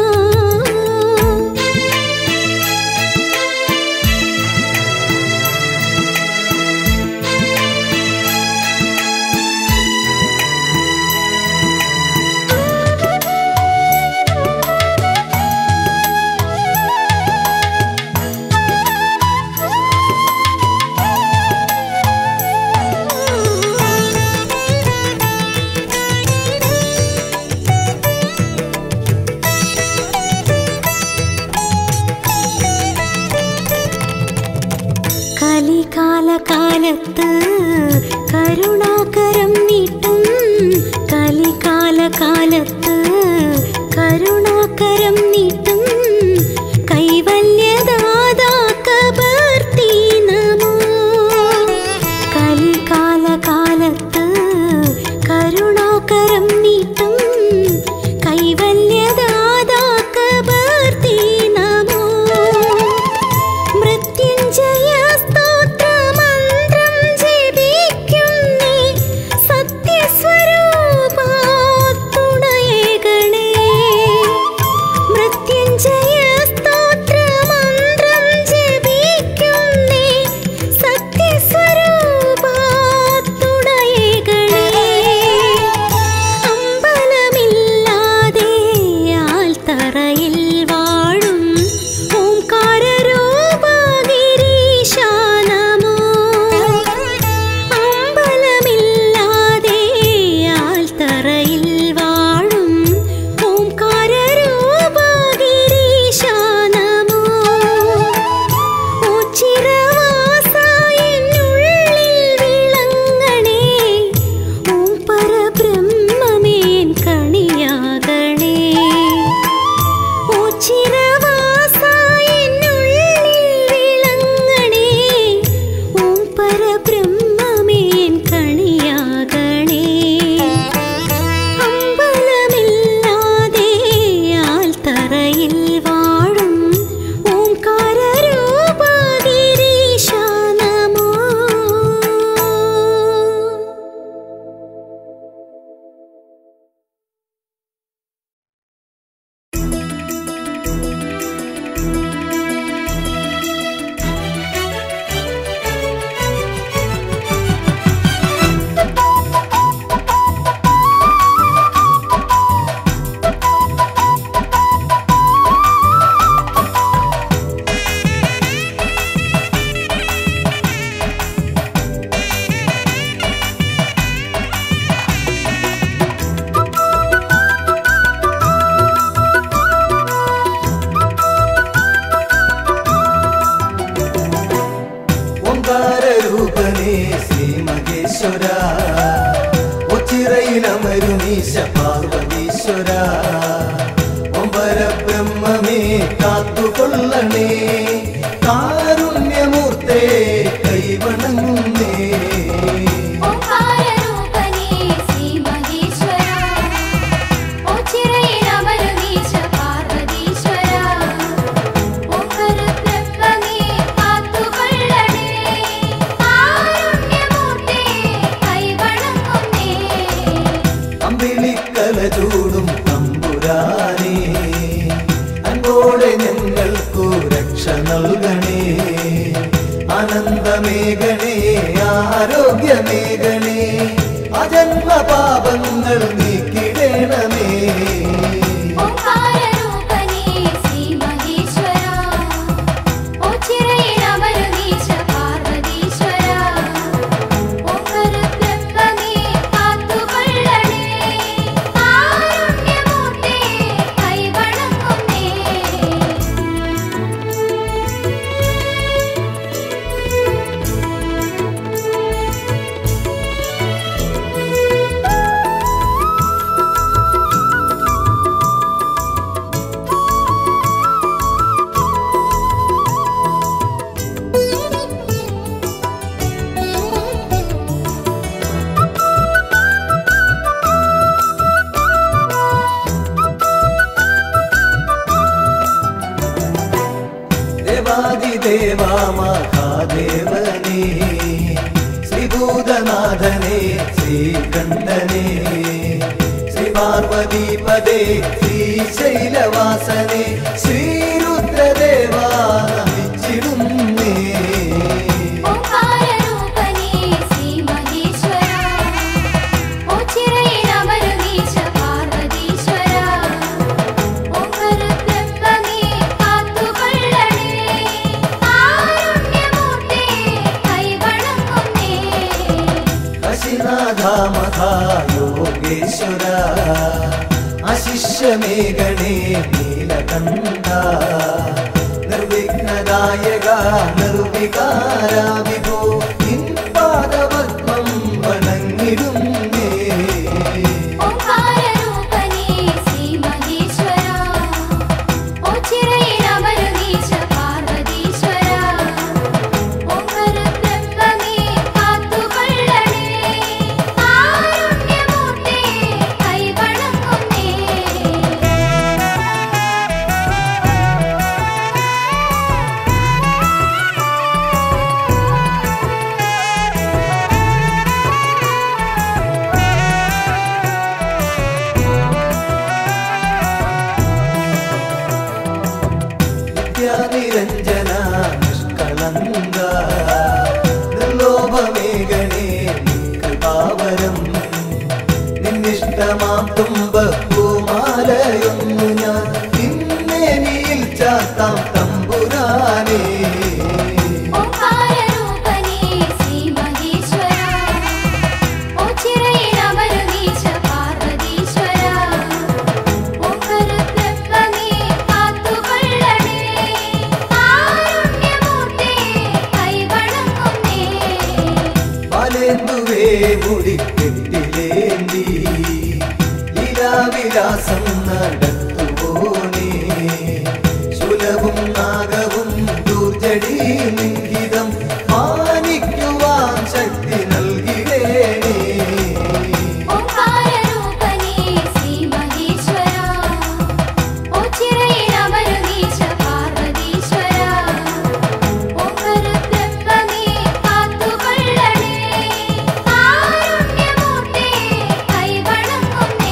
കലികാലകാലത്ത് കരുണാകരം നീട്ടും കലികാലകാലത്ത് കരുണാകരം നീട്ടും കൈവല്യദാതാക്കബർത്തി നമോ കലികാലകാലത്ത് കരുണാകരം നീട്ടും കൈവല്യദാതാക്കബർത്തി നമോ മൃത്യുഞ്ജയ സ്തോത്രമന്ത്രം ജപിക്കുന്നേ സത്യസ്വരൂപ തുണയേകണേ മൃത്യുഞ്ജയ സ്തോത്രമന്ത്രം ജപിക്കുന്നേ സത്യസ്വരൂപ തുണയേകണേ അമ്പലമില്ലാതെ ആൽത്തറയിൽ വാഴും ഓംകാരരൂപഗിരീശ നമോ അമ്പലമില്ലാതെ ആൽത്തറയിൽ വാഴും ഓംകാരരൂപഗിരീശ നമോ ഉച്ചിരവാസായെന്നുള്ളിൽ വിളങ്ങണേ ഓം പരബ്രഹ്മമേൻ കണിയാകണേ ഉച്ചിരവാസായെന്നുള്ളിൽ വിളങ്ങണേ ഓം പരബ്രഹ്മമേൻ കണിയാകണേ അമ്പലമില്ലാതെ ആൽത്തറയിൽ വാഴും ഓംകാരരൂപഗിരീശ നമോ ഓങ്കാരൂപനേ ശ്രീ മഹേശ്വര ഉച്ചിറയിലമരുനീശ പാർവതീശ്വര ഒമ്പര ബ്രഹ്മമേ കാത്തുകൊള്ളണേ കാരുണ്യമൂർത്തേ കൈവണങ്ങുന്നേ ഓംകാരരൂപനേ ശ്രീ മഹേശ്വര ഓച്ചിറയിലമരുനീശ പാർവതീശ്വര ഓംകാര ബ്രഹ്മമേ കാത്തുകൊള്ളണേ കാരുണ്യമൂർത്തേ കൈവണങ്ങുന്നേ അമ്പിളിക്കല ചൂടും തമ്പുരാനേ അൻപോടെ ഞങ്ങൾക്കു രക്ഷ നൽകണേ ആനന്ദമേകണേ ആരോഗ്യമേകണേ അജന്മ പാപങ്ങൾ നീക്കിടണമേ ഓംകാരരൂപനേ ദേവാ മഹാദേവനേ ശ്രീഭൂതനാഥനേ ശ്രീകണ്ഠനേ ശ്രീ പാർവതീപദേ ശ്രീശൈലവാസനേ ശ്രീരുദ്രദേവാ നമിച്ചിടുന്നേ ഓംകാരരൂപനേ ശ്രീ മഹേശ്വര ഓച്ചിറയിലമരുന്നീശ പാർവതീശ്വര ഓംകരുബ്രഹ്മമേ കാത്തുകൊള്ളണേ കാരുണ്യമൂർത്തേ കൈവണങ്ങുന്നേ അശിനാഥ മഹാ യോഗേശ്വര അശിഷ്യമേഘണേ നീലകണ്ഠ നിർവിഘ്നദായക നിർവികാര വിഭോ നിൻ പാദപത്മം വണങ്ങിടുന്നേ ഓംകാരരൂപനേ ശ്രീ മഹേശ്വര ഓച്ചിറയിലമരുന്നീശ പാർവതീശ്വര ഓംകരുബ്രഹ്മമേ കാത്തുകൊള്ളണേ കാരുണ്യമൂർത്തേ കൈവണങ്ങുന്നേ നിത്യാനിരഞ്ജന നിഷ്കളങ്ക നിർലോഭമേഘണേ കൃപാവരം നിന്നിഷ്ടമാം തുമ്പൂമാലയൊന്നു ഞാൻ നിന്നേനിയിൽ ചാത്താം തമ്പുരാനേ ഓംകാരരൂപനേ ശ്രീ മഹേശ്വര ഓച്ചിറയിലമരുന്നീശ പാർവതീശ്വര ഓംകരുബ്രഹ്മമേ കാത്തുകൊള്ളണേ കാരുണ്യമൂർത്തേ കൈവണങ്ങുന്നേ പാലേന്തുവേ മുടിക്കെട്ടിലേന്തി ലീലാവിലാസം നടത്തുപോനേ ശുലവും നാഗവും ദൂർജടി ലിംഗിതം മാനിക്കുവാൻ ശക്തി നൽകിടേനേ ഓംകാരരൂപനേ ശ്രീ മഹേശ്വര ഓച്ചിറയിലമരുന്നീശ പാർവതീശ്വര ഓംകരുബ്രഹ്മമേ കാത്തുകൊള്ളണേ കാരുണ്യമൂർത്തേ കൈവണങ്ങുന്നേ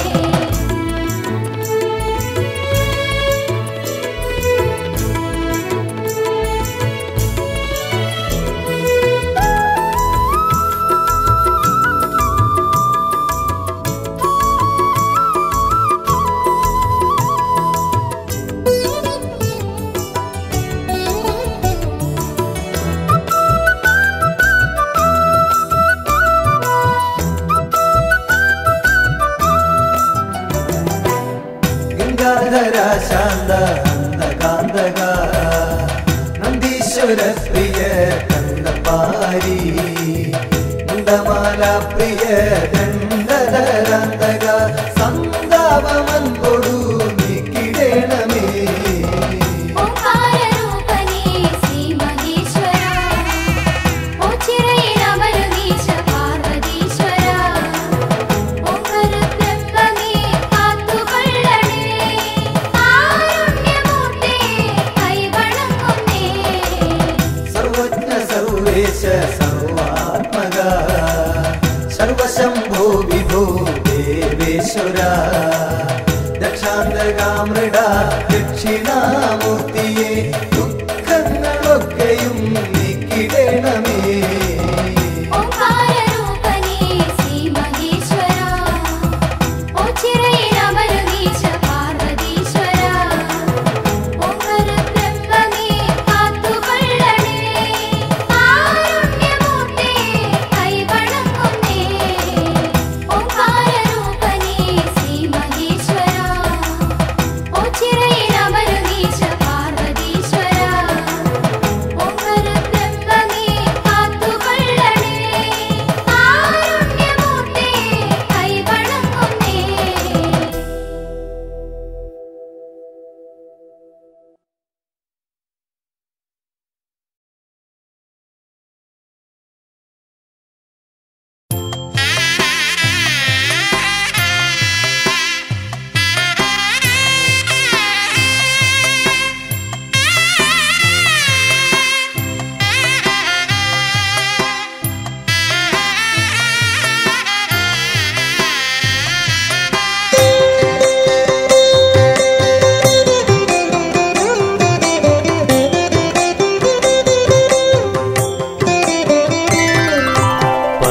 ഗംഗാധര ശാന്ത അന്തകാന്തക നന്ദീശ്വര പ്രിയ കണ്ടപാരി മുണ്ടമാല പ്രിയ ദണ്ഡധരാന്തക സന്താപമൻ കൊടു നീക്കിടേണമേ ഓംകാരരൂപനേ ശ്രീ മഹേശ്വര ഓച്ചിറയിലമരുന്നീശ പാർവതീശ്വര ഓംകരുബ്രഹ്മമേ കാത്തുകൊള്ളണേ കാരുണ്യമൂർത്തേ കൈവണങ്ങുന്നേ സർവജ്ഞ സർവേശ സർവാത്മക സർവശംഭോ വിഭോ ദേവേശ്വര ദക്ഷാന്തകാമൃഡ ദക്ഷിണാമൂർത്തിയെ ദുഃഖങ്ങളൊക്കെയും നീക്കിടണമേ ഓംകാരരൂപനേ ശ്രീ മഹേശ്വര ഓച്ചിറയിലമരുന്നീശ പാർവതീശ്വര ഓംകരുബ്രഹ്മമേ കാത്തുകൊള്ളണേ കാരുണ്യമൂർത്തേ കൈവണങ്ങുന്നേ ഓംകാരരൂപനേ ശ്രീ മഹേശ്വര ഓച്ചിറയിലമരുന്നീശ പാർവതീശ്വര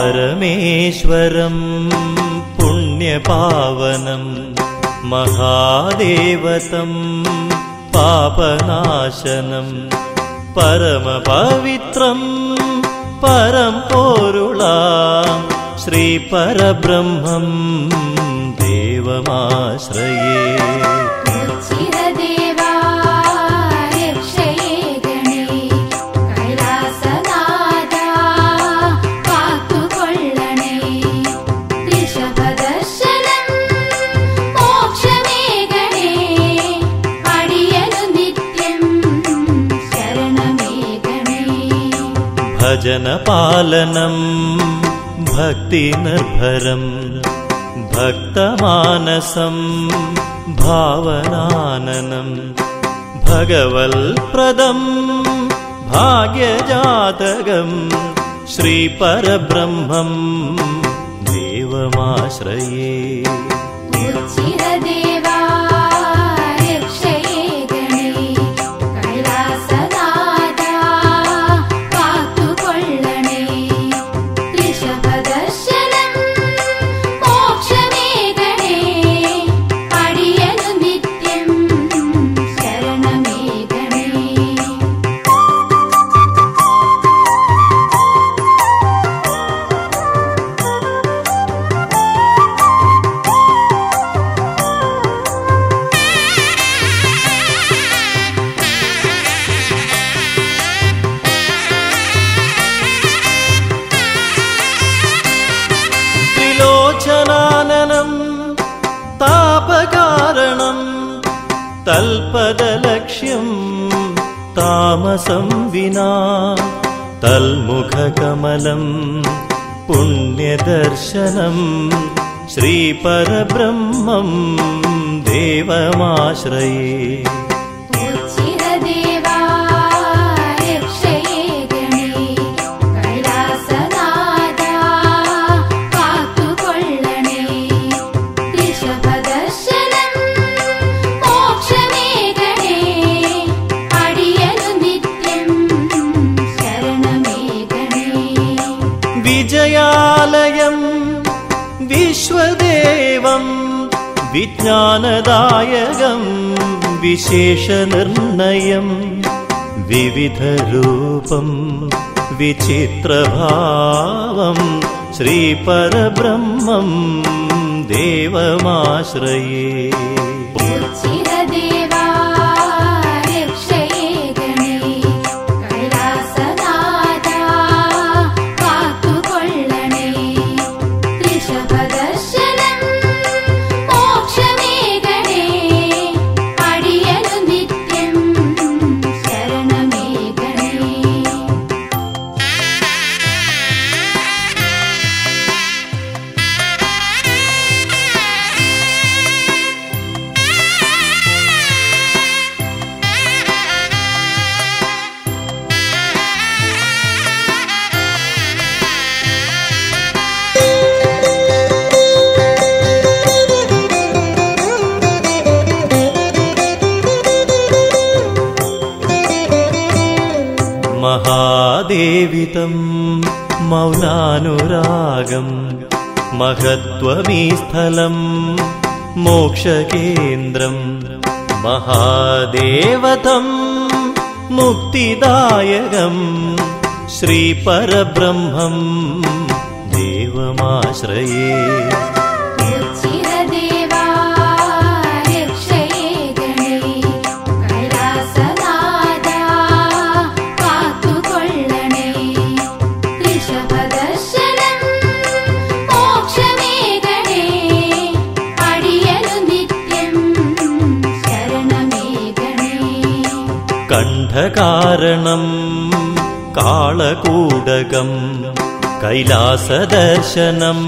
പരമേശ്വരം പുണ്യപാവനം മഹാദേവതം പാപനാശനം പരമപവിത്രം പരം പോരുളാം ശ്രീ പരബ്രഹ്മം ദേവമാശ്രയേ ചിരദേവാ രക്ഷയേ ഗണേ കൈലാസനാഥാ കാത്തുകൊള്ളണേ ഋഷഭദർശനം മോക്ഷമേ ഗണേ അടിയനു നിത്യം ശരണമേ ഗണേ ഭജനപാലനം ഭക്തിനിർഭരം ഭക്തമാനസം ഭാവനാനനം ഭഗവൽപ്രദം ഭാഗ്യജാതകം ശ്രീപരബ്രഹ്മം ദേവമാശ്രയേ ചിരദേവാ രക്ഷയേ ഗണേ കൈലാസനാഥാ കാത്തുകൊള്ളണേ ഋഷഭദർശനം മോക്ഷമേ ഗണേ അടിയനു നിത്യം ശരണമേ ഗണേ ത്രിലോചനാനനം താപകാരണം തൽപദലക്ഷ്യം താമസം വിനാ തൽമുഖകമലം പുണ്യദർശനം ശ്രീപരബ്രഹ്മം ദേവമാശ്രയേ ചിരദേവാ രക്ഷയേ ഗണേ കൈലാസനാഥാ കാത്തുകൊള്ളണേ ഋഷഭദർശനം മോക്ഷമേ ഗണേ അടിയനു നിത്യം ശരണമേ ഗണേ വിജയാലയം വിശ്വദേവം വിജ്ഞാനദായകം വിശേഷനിർണയം വിവിധരൂപം വിചിത്രഭാവം ശ്രീപരബ്രഹ്മം ദേവമാശ്രയേ ചിരദേവാ രക്ഷയേ ഗണേ കൈലാസനാഥാ കാത്തുകൊള്ളണേ ഋഷഭദർശനം മോക്ഷമേ ഗണേ അടിയനു നിത്യം ശരണമേ ഗണേ മഹാദേവിതം മൗനാനുരാഗം മഹത്വമീ സ്ഥലം മോക്ഷകേന്ദ്രം മഹാദേവതം മുക്തിദായകം ശ്രീപരബ്രഹ്മം ദേവമാശ്രയേ ചിരദേവാ രക്ഷയേ ഗണേ കൈലാസനാഥാ കാത്തുകൊള്ളണേ ഋഷഭദർശനം മോക്ഷമേ ഗണേ അടിയനു നിത്യം ശരണമേ ഗണേ കണ്ഠകാരണം കാളകൂടകം കൈലാസദർശനം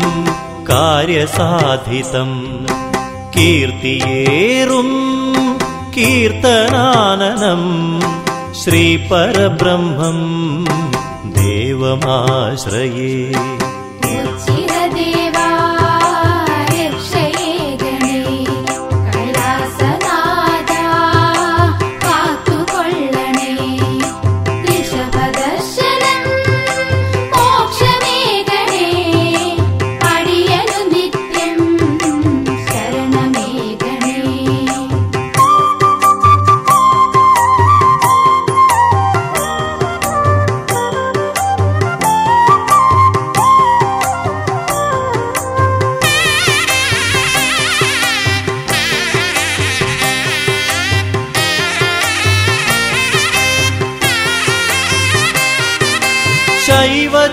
കാര്യസാധിതം കീർത്തിയേറും കീർത്തനാനനം ശ്രീപരബ്രഹ്മം ദേവമാശ്രയേ ചിരദേവാ രക്ഷയേ ഗണേ കൈലാസനാഥാ കാത്തുകൊള്ളണേ ഋഷഭദർശനം മോക്ഷമേ ഗണേ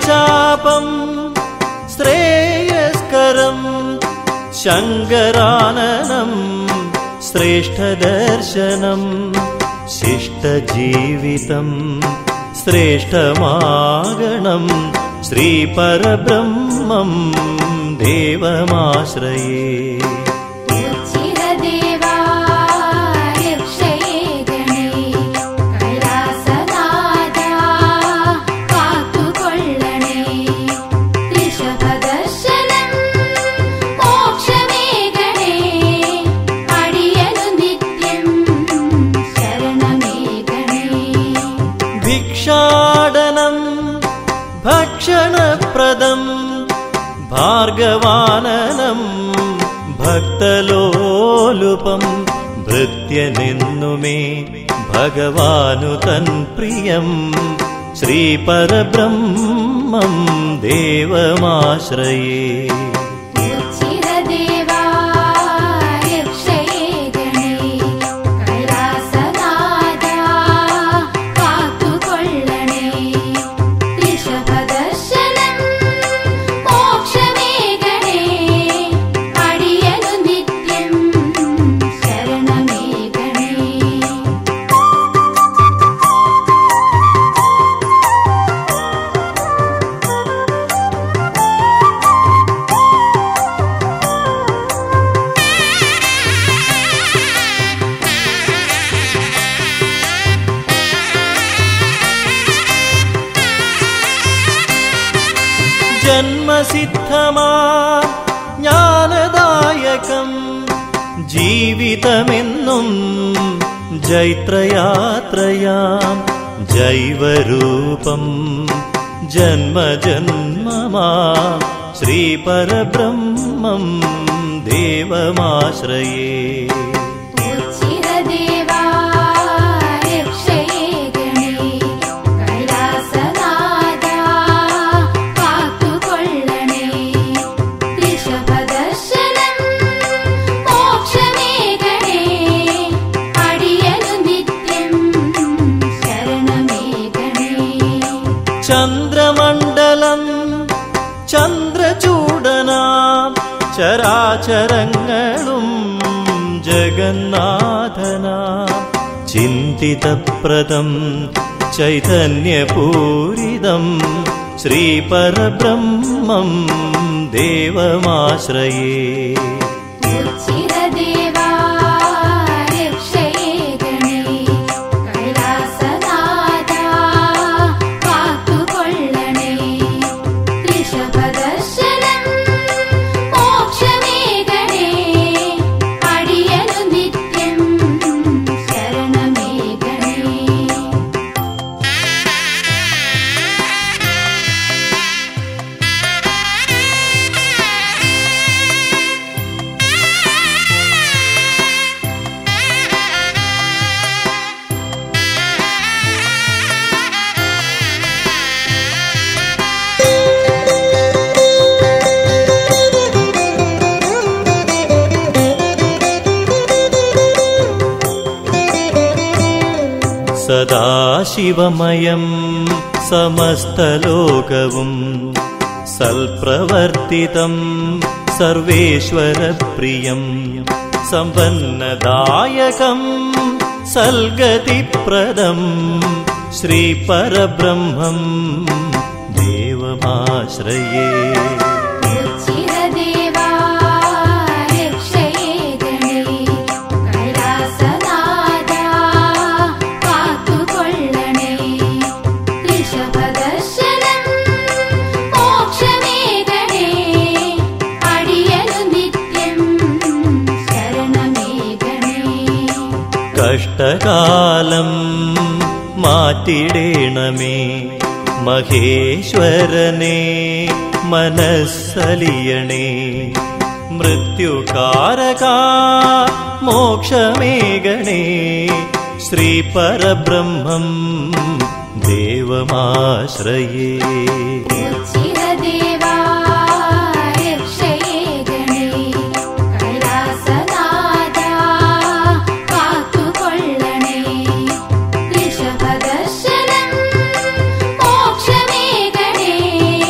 ചാപം ശ്രേയസ്കരം ശങ്കരാനനം ശ്രേഷ്ഠദർശനം ശിഷ്ടജീവിതം ശ്രേഷ്ഠമാകണം ശ്രീപരബ്രഹ്മം ദേവമാശ്രയേ ഉച്ചിരദേവാ രക്ഷയേ ഗണേ കൈലാസനാഥാ കാത്തുകൊള്ളണേ ഋഷഭദർശനം മോക്ഷമേ ഗണേ അടിയനു നിത്യം ശരണമേ ഗണേ ഭിക്ഷാടനം ഭക്ഷണപ്രദം ഭാർഗവാനനം ഭക്തലോലുപം ഭൃത്യനെന്നുമേ ഭഗവാനു തൻ പ്രിയം ശ്രീപരബ്രഹ്മം ദേവമാശ്രയേ ഉച്ചിരദേവാ രക്ഷയേ ഗണേ കൈലാസനാഥാ കാത്തുകൊള്ളണേ ഋഷഭദർശനം മോക്ഷമേ ഗണേ അടിയനു നിത്യം ശരണമേ ഗണേ ജന്മസിദ്ധമാ ജ്ഞാനദായകം ജീവിതമെന്നും ജൈത്രയാത്രയാം ജൈവരൂപം ജന്മജന്മമാ ശ്രീപരബ്രഹ്മം ദേവമാശ്രയേ ഉച്ചിരദേവാ രക്ഷയേ ഗണേ കൈലാസനാഥാ കാത്തുകൊള്ളണേ ഋഷഭദർശനം മോക്ഷമേ ഗണേ അടിയനു നിത്യം ശരണമേ ഗണേ ചന്ദ്രമണ്ഡലം ചന്ദ്രചൂടനാം ചരാചരങ്ങളും ജഗന്നാഥനാം ചിന്തിതപ്രദം ചൈതന്യപൂരിതം ശ്രീപരബ്രഹ്മം ദേവമാശ്രയേ ഉച്ചിരദേവാ രക്ഷയേ ഗണേ കൈലാസനാഥാ കാത്തുകൊള്ളണേ ഋഷഭദർശനം മോക്ഷമേ ഗണേ അടിയനു നിത്യം ശരണമേ ഗണേ സദാശിവമയം സമസ്തലോകവും സൽപ്രവർത്തിതം സർവേശ്വരപ്രിയം സമ്പന്നദായകം സൽഗതിപ്രദം ശ്രീപരബ്രഹ്മം ദേവമാശ്രയേ ഉച്ചിരദേവാ രക്ഷയേ ഗണേ കൈലാസനാഥാ കാത്തുകൊള്ളണേ ഋഷഭദർശനം മോക്ഷമേ ഗണേ അടിയനു നിത്യം ശരണമേ ഗണേ കഷ്ടകാലം മാറ്റിടേണമേ മഹേശ്വരനെ മനസ്സലിയണേ മൃത്യുകാരക മോക്ഷമേകണേ ശ്രീപരബ്രഹ്മം ദേവമാശ്രയേ ഉച്ചിരദേവാ രക്ഷയേ ഗണേ കൈലാസനാഥാ കാത്തുകൊള്ളണേ ഋഷഭദർശനം മോക്ഷമേ ഗണേ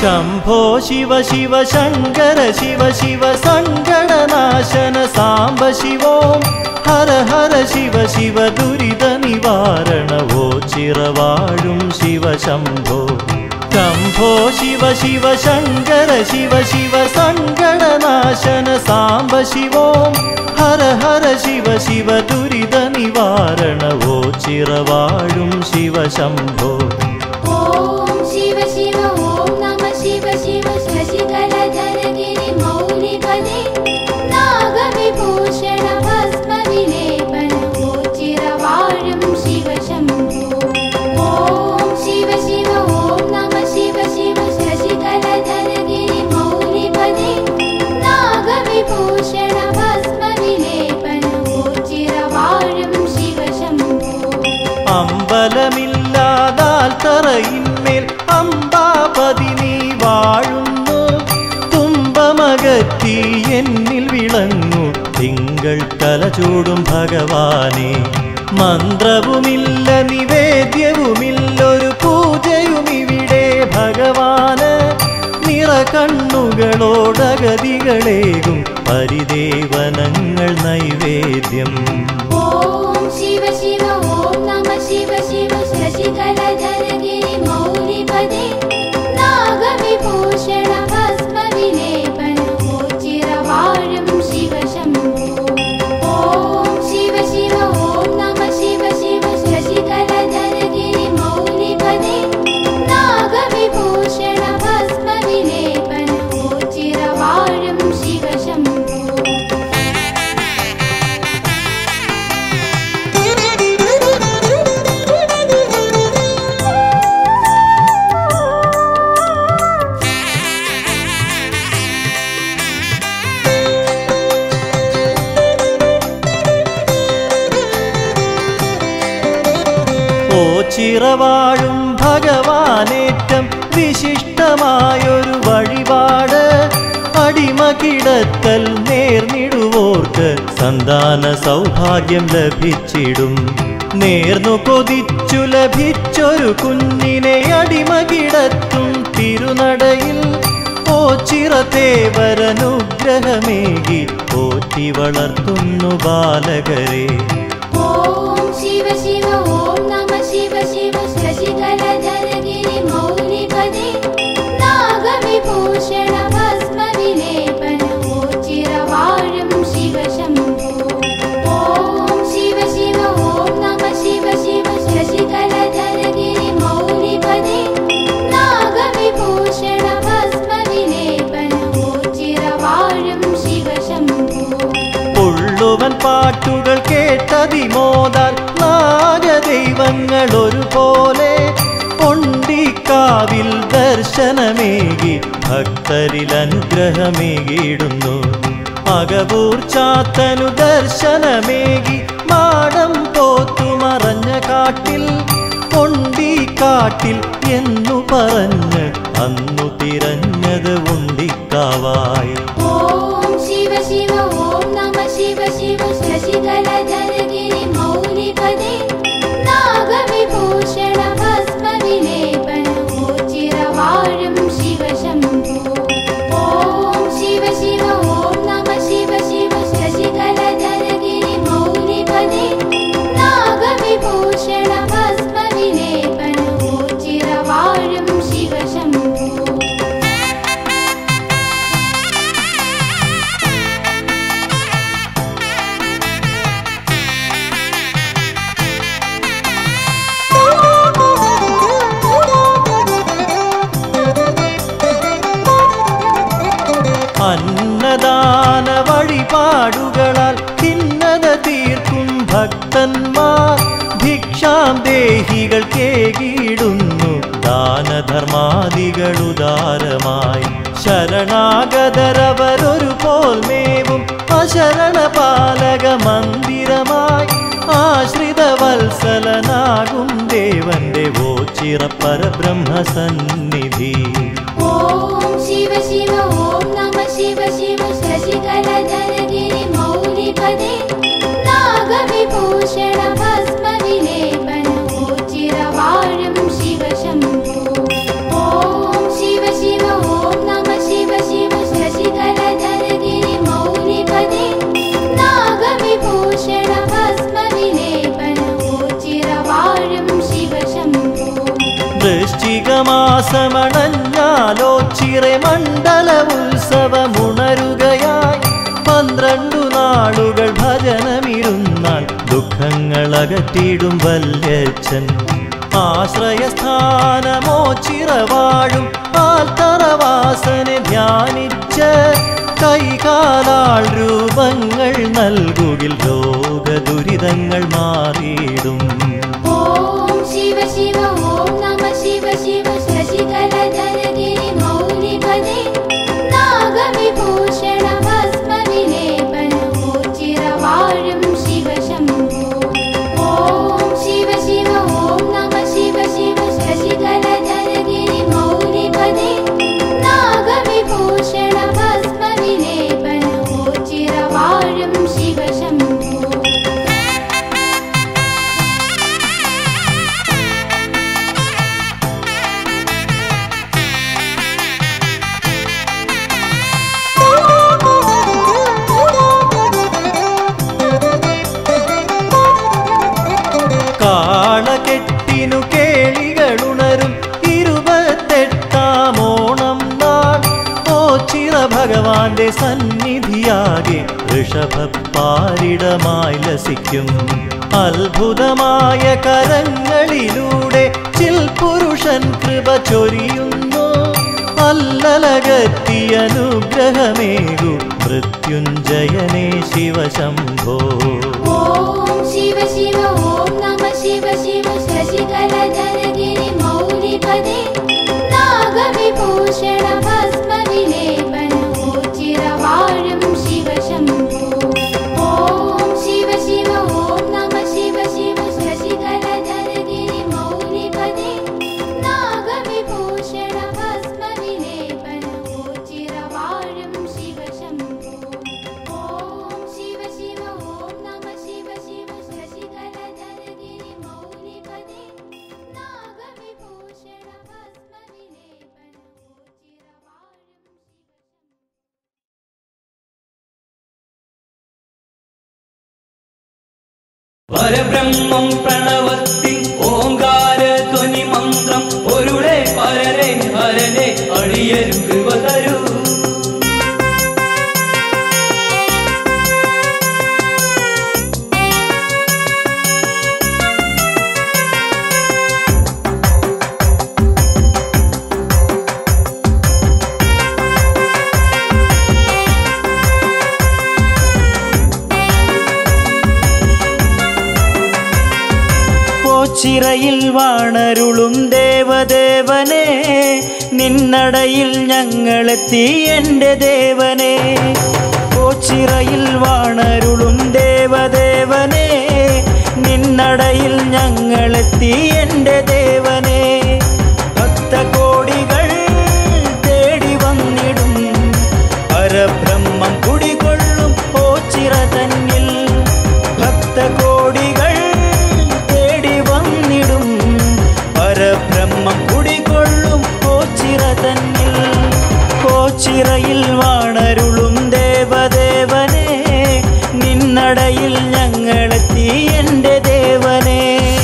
ശംഭോ ശിവ ശിവ ശങ്കര ശിവ ശിവ സങ്കടനാശന സാംബ ശിവോം ഹര ഹര ശിവ ശിവ ദുരിത നിവാരണവോ ചിറവാഴും ശിവ ശംഭോ ശംഭോ ശിവ ശിവ ശങ്കര ശിവ ശിവ സങ്കടനാശന സാംബ ശിവോം ഹര ഹര ശിവ ശിവ ദുരിത നിവാരണവോ ചിറവാഴും ശിവ ശംഭോ ॐ शिव शिव ॐ नमः शिव शिव शशिकलधरगिरि मौलिपदे नागविभूषण भस्मविलेपन चिरवाणं शिव शम्भो ॐ शिव शिव ॐ नमः शिव शिव शशिकलधरगिरि मौलिपदे नागविभूषण भस्मविलेपन चिरवाणं शिव शम्भो അമ്പലമില്ലാതാൽ തറയിന്മേൽ അമ്പാപതി നീ വാഴുന്നു തുമ്പമകറ്റി എന്നിൽ വിളങ്ങു തിങ്കൾ തലചൂടും ഭഗവാനെ മന്ത്രവുമില്ല നിവേദ്യവുമില്ലൊരു പൂജയുമിവിടെ ഭഗവാന് നിറ കണ്ണുകളോടഗതികളേകും പരിദേവനങ്ങൾ നൈവേദ്യം ॐ शिव शिव ॐ नमः शिव शिव शशिकलधरगिरि मौलिपदे नागविभूषण भस्मविलेपन चिरवाणं शिव शम्भो ॐ शिव शिव ॐ नमः शिव शिव शशिकलधरगिरि मौलिपदे नागविभूषण भस्मविलेपन चिरवाणं शिव शम्भो ഓ ചിറവാഴും ഭഗവാനേറ്റം വിശിഷ്ടമായൊരു വഴിപാട് അടിമ കിടത്തൽ നേർന്നിടുവോർക്ക് സന്താന സൗഭാഗ്യം ലഭിച്ചിടും നേർന്നു കൊതിച്ചു ലഭിച്ചൊരു കുഞ്ഞിനെ അടിമ കിടത്തും തിരുനടയിൽ ഓ ചിറത്തേവരനുഗ്രഹമേകി പോറ്റി വളർത്തുന്നു ബാലകരെ ॐ शिव शिव ॐ नमः शिव शिव शशिकलधरगिरि मौलिपदे नागविभूषण भस्मविलेपन चिरवाणं शिव शम्भो ॐ शिव शिव ॐ नमः शिव शिव शशिकलधरगिरि मौलिपदे नागविभूषण भस्मविलेपन चिरवाणं शिव शम्भो പുള്ളുവൻ പാട്ടുകൾ കേട്ടതിമോദാൽ നാഗദൈവങ്ങൾ ഒരുപോലെ പൊണ്ടിക്കാവിൽ ദർശനമേകി ഭക്തരിൽ അനുഗ്രഹമേകിയിടുന്നു അകവൂർ ചാത്തനു ദർശനമേകി മാടം പോത്തു മറഞ്ഞ കാട്ടിൽ പൊണ്ടിക്കാട്ടിൽ എന്നു പറഞ്ഞ് അന്നു തിരഞ്ഞത് ഉണ്ടിക്കാവായി ॐ शिव शिव ॐ नमः शिव शिव शशिकलधरगिरि मौलिपदे नागविभूषण भस्मविलेपन चिरवाणं शिव शम्भो ॐ शिव शिव ॐ नमः शिव शिव शशिकलधरगिरि मौलिपदे नागविभूषण भस्मविलेपन चिरवाणं शिव शम्भो അന്നദാന വഴിപാടുകളാൽ ഭിന്നത തീർക്കും ഭക്തന്മാർ ഭിക്ഷാം ദേഹികൾ കേകിടുന്നു ദാനധർമാദികൾ ഉദാരമായി ശരണാഗതരവരൊരു പോൽ മേവും അശരണ പാലക മന്ദിരമായി ആശ്രിത വത്സലനാകും ദേവന്റെ ഓച്ചിറപ്പരബ്രഹ്മസന്നിധി ॐ शिव शिव ॐ नमः शिव शिव शशिकलधरगिरि मौलिपदे नागविभूषण भस्मविलेपन चिरवाणं शिव शम्भो ॐ शिव शिव മാസമണഞ്ഞാലോ ചിറെ മണ്ഡല ഉത്സവമുണരുകയായി പന്ത്രണ്ടു നാളുകൾ ഭജനമിരുന്നാൽ ദുഃഖങ്ങളകറ്റിടും വല്യച്ഛൻ ആശ്രയസ്ഥാനമോ ചിറവാഴും ആൽത്തറവാസനെ ധ്യാനിച്ച് കൈകാലാൾ രൂപങ്ങൾ നൽകുകിൽ രോഗദുരിതങ്ങൾ മാറിയിടും ॐ शिव शिव ॐ नमः शिव शिव शशिकलधरगिरि मौलिपदे नागविभूषण भस्मविलेपनमोचिरवाळं शिव शम्भो ॐ शिव शिव ॐ नमः शिव शिव शशिकलधरगिरि मौलिपदे नागविभूषण भस्मविलेपनमोचिरवाळं शिव शम्भो കാളകെട്ടിനു കേളികളുണരും ഇരുപത്തെട്ടാം ഓണം നാൾ ഓച്ചിറ ഭഗവാന്റെ സന്നിധിയാകെ ഋഷഭപ്പാരിടമായി ലസിക്കും അത്ഭുതമായ കരങ്ങളിലൂടെ ചിൽ പുരുഷൻ കൃപ ചൊരിയുന്നു അല്ലലകത്തി അനുഗ്രഹമേകു മൃത്യുഞ്ജയനേ ശിവശംഭോ ॐ शिव शिव ॐ नमः शिव शिव शशिकलधरगिरि मौलिपदे नागविभूषण भस्मविलेपनमोचिरवाळं शिव शम्भो ॐ शिव शिव ॐ नमः शिव शिव शशिकलधरगिरि मौलिपदे नागविभूषण भस्मविलेपनमोचिरवाळं शिव शम्भो ॐ शिव शिव ॐ नमः शिव शिव शशिकलधरगिरि मौलिपदे नागविभूषण भस्मविलेपनमोचिरवाळं പരബ്രഹ്മം പ്രണവത്തിൻ ഓങ്കാര ധ്വനി മന്ത്രം ഒരുളെ പരരെ ഹരനെ അടിയരും കൃപ തരൂ പോച്ചിറയിൽ വാണരുളും ദേവദേവനെ നിന്നടയിൽ ഞങ്ങളെത്തി എൻ്റെ ദേവനെ പോച്ചിറയിൽ വാണരുളും ദേവദേവനെ നിന്നടയിൽ ഞങ്ങളെത്തി എൻ്റെ ദേവനെ ഭക്തകോടികൾ തേടി വന്നിടും പരബ്രഹ്മം കുടികൊള്ളും ഓച്ചിറ തന്നിൽ ഭക്തകോടികൾ തേടി വന്നിടും പരബ്രഹ്മം കുടികൊള്ളും ഓച്ചിറ തന്നിൽ കോച്ചിറയിൽ വാണരുളും ദേവദേവനെ നിന്നടയിൽ ഞങ്ങളെത്തി എൻ്റെ ദേവനെ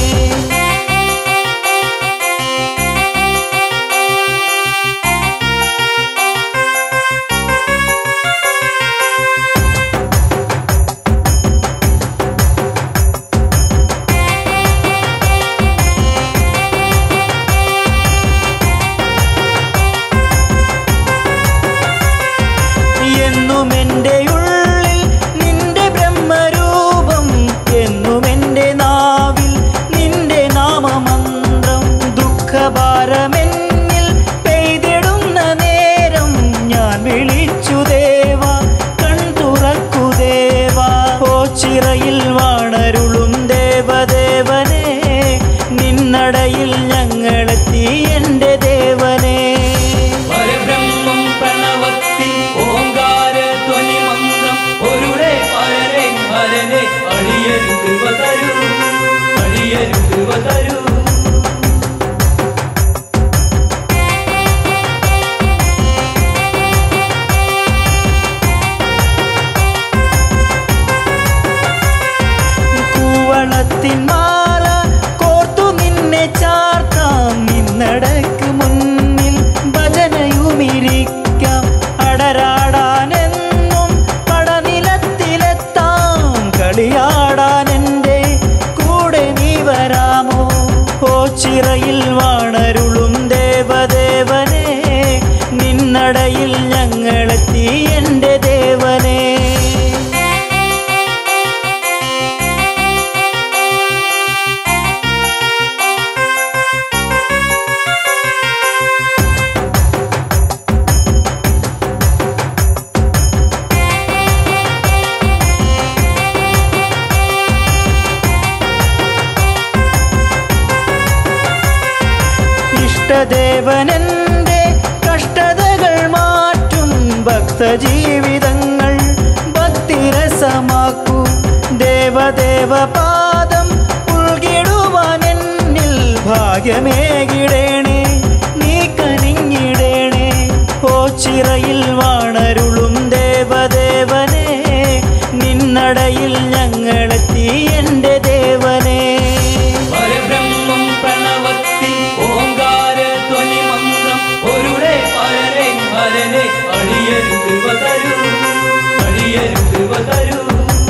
എന്നും എൻ്റെ ഉള്ളിൽ നിന്റെ ബ്രഹ്മരൂപം എന്നും എൻ്റെ നാവിൽ നിന്റെ നാമമന്ത്രം ദുഃഖഭാരമെന്നിൽ പെയ്തിടുന്ന നേരം ഞാൻ വിളിച്ചു ദേവ കൺ തുറക്കു ദേവ ഓച്ചിറയിൽ വാണരുളും ദേവദേവനെ നിന്നടയിൽ ഞങ്ങളെത്തി എൻ്റെ ദേവനെ പരബ്രഹ്മം പ്രണവത്തിൻ ഓങ്കാര ധ്വനി മന്ത്രം പരദേവനന്റെ കഷ്ടതകൾ മാറ്റും ഭക്തജീവിതങ്ങൾ ഭക്തിരസമാക്കൂ ദേവദേവ പാദം ഉൾകിടുവാൻ എന്നിൽ ഭാഗ്യമേകിടേണേ നീ കനിഞ്ഞിടേണേ ഓ ചിറയിൽ വാണരുളും ദേവദേവനെ നിന്നടയിൽ ഞങ്ങളെത്തി എൻ്റെ ദേവനേ പരബ്രഹ്മം പ്രണവത്തിൽ ഓങ്കാര ധ്വനി മന്ത്രം ഒരുടെ പരനെ ഹരനെ അടിയരു കൃപ തരൂ അടിയരു കൃപ തരൂ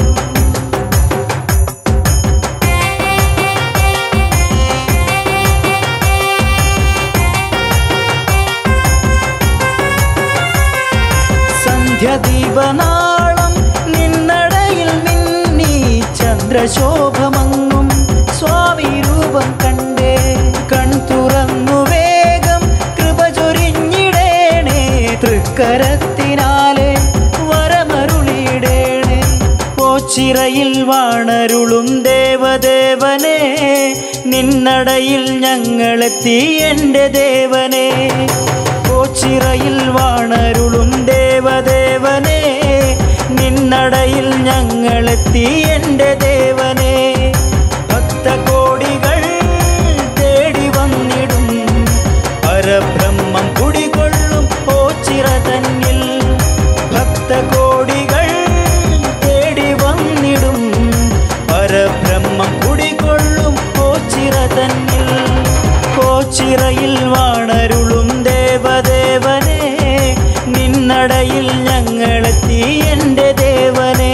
സന്ധ്യദീപനാളം നിന്നടയിൽ നിന്നീ ചന്ദ്രശോഭമങ്ങും സ്വാമി രൂപം കണ്ടേ കൺ തുറന്നു വേഗം കൃപ ചൊരിഞ്ഞിടേണേ തൃക്കരത്തിനാലെ വരമരുളിയിടേണേ ഓച്ചിറയിൽ വാണരുളും ദേവദേവനെ നിന്നടയിൽ ഞങ്ങളെത്തി എൻ്റെ ദേവനെ ഓച്ചിറയിൽ വാണരുളും ദേവദേവനെ നിന്നടയിൽ ഞങ്ങളെത്തി എൻ്റെ ദേവനെ ഭക്തകോടികൾ തേടി വന്നിടും പരബ്രഹ്മം കുടികൊള്ളും ഓച്ചിറ തന്നിൽ ഭക്തകോടികൾ തേടി വന്നിടും പരബ്രഹ്മം കുടികൊള്ളും ഓച്ചിറ തന്നിൽ കോച്ചിറയിൽ വാണരുളും ദേവദേവനെ നിന്നടയിൽ ഞങ്ങളെത്തി എൻ്റെ ദേവനേ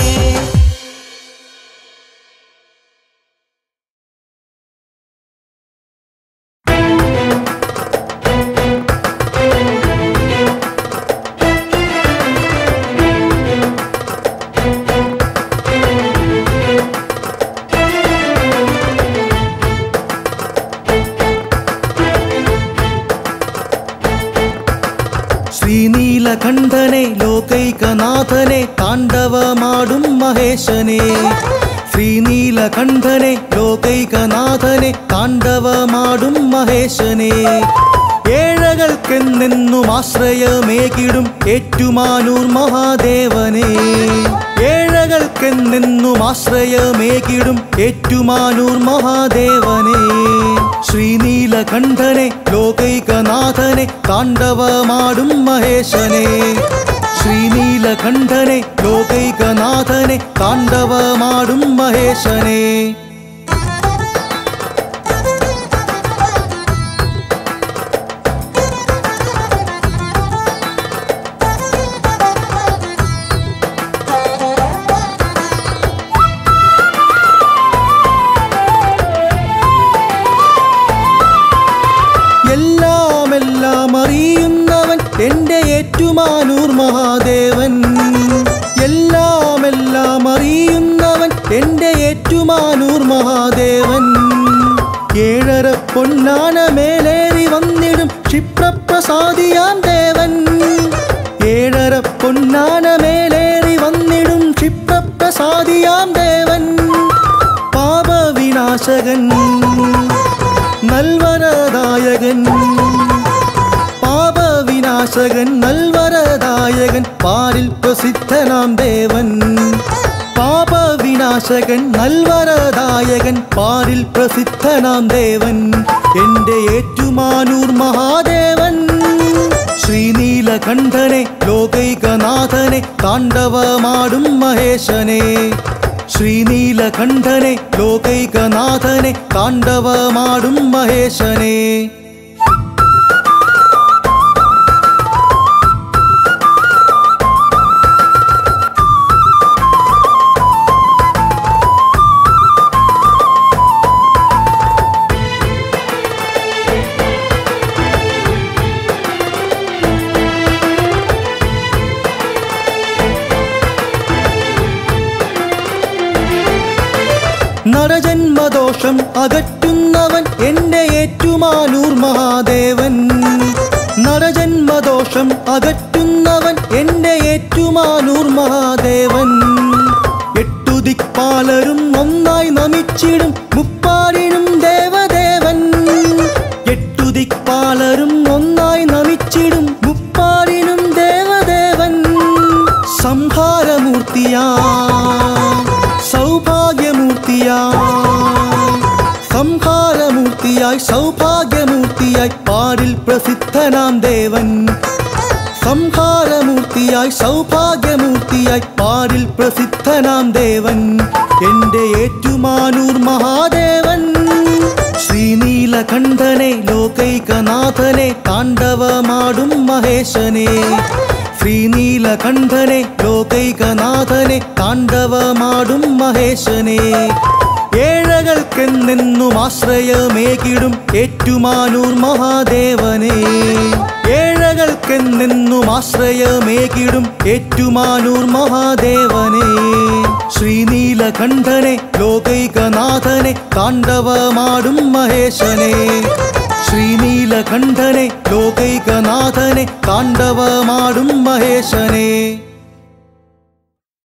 ശ്രീനീലകണ്ഠനെ ലോകൈകനാഥനെ താണ്ഡവമാടും മഹേശനെ ശ്രീനീലകണ്ഠനെ ലോകൈകനാഥനെ താണ്ഡവമാടും മഹേശനെ ഏഴകൾക്കെന്നെന്നും ആശ്രയമേകിടും ഏറ്റുമാനൂർ മഹാദേവനെ ഏഴകൾക്കെന്നെന്നും ആശ്രയമേകിടും ഏറ്റുമാനൂർ മഹാദേവനെ ശ്രീനീലകണ്ഠനെ ലോകൈകനാഥനെ താണ്ഡവമാടും മഹേശനെ ശ്രീനീലകണ്ഠനെ ലോകൈകനാഥനെ താണ്ഡവമാടും മഹേശനെ എല്ലാം എല്ലാം അറിയുന്നവൻ എൻ്റെ ഏറ്റുമാനൂർ മഹാദേവൻ എല്ലാം എല്ലാം അറിയുന്നവൻ എൻ്റെ ഏറ്റുമാനൂർ മഹാദേവൻ ഏഴര പൊന്നാന മേലേറി വന്നിടും ക്ഷിപ്രപ്രസാദിയാം ദേവൻ ഏഴര പൊന്നാന മേലേറി വന്നിടും ക്ഷിപ്രപ്രസാദിയാം ദേവൻ പാപവിനാശകൻ നൽവരദായകൻ പാപവിനാശകൻ നൽവരദായകൻ പാരിൽ പ്രസിദ്ധനാം ദേവൻ പാപവിനാശകൻ നൽവരദായകൻ പാരിൽ പ്രസിദ്ധനാം ദേവൻ എൻ്റെ ഏറ്റുമാനൂർ മഹാദേവൻ ശ്രീനീലകണ്ഠനെ ലോകൈകനാഥനെ താണ്ഡവമാടും മഹേശനെ ശ്രീനീലകണ്ഠനെ ലോകൈകനാഥനെ താണ്ഡവമാടും മഹേശനെ നരജന്മദോഷം അകറ്റുന്നവൻ എൻ്റെ ഏറ്റുമാനൂർ മഹാദേവൻ നരജന്മദോഷം അകറ്റുന്നവൻ എൻ്റെ ഏറ്റുമാനൂർ മഹാദേവൻ എട്ടു ദിക്പാലരും ഒന്നായി നമിച്ചിടും മുപ്പാടിനും ദേവദേവൻ എട്ടു ദിക്പാലരും സംഹാരമൂർത്തിയായി സൗഭാഗ്യമൂർത്തിയായി സംഹാരമൂർത്തിയായി സൗഭാഗ്യമൂർത്തിയായി പാരിൽ പ്രസിദ്ധനാം ദേവൻ സംഹാരമൂർത്തിയായി സൗഭാഗ്യമൂർത്തിയായി പാരിൽ പ്രസിദ്ധനാം ദേവൻ എന്റെ ഏറ്റുമാനൂർ മഹാദേവൻ ശ്രീനീലകണ്ഠനെ ലോകൈകനാഥനെ താണ്ഡവമാടും മഹേശനെ ശ്രീനീലകണ്ഠനെ ലോകൈകനാഥനെ താണ്ഡവമാടും മഹേശനെ ഏഴകൾക്കെന്നെന്നും ആശ്രയമേകിടും ഏറ്റുമാനൂർ മഹാദേവനെ ഏഴകൾക്കെന്നെന്നും ആശ്രയമേകിടും ഏറ്റുമാനൂർ മഹാദേവനെ ശ്രീനീലകണ്ഠനെ ലോകൈകനാഥനെ താണ്ഡവമാടും മഹേശനെ ശ്രീനീലകണ്ഠനെ ലോകൈകനാഥനെ താണ്ഡവമാടും മഹേശനെ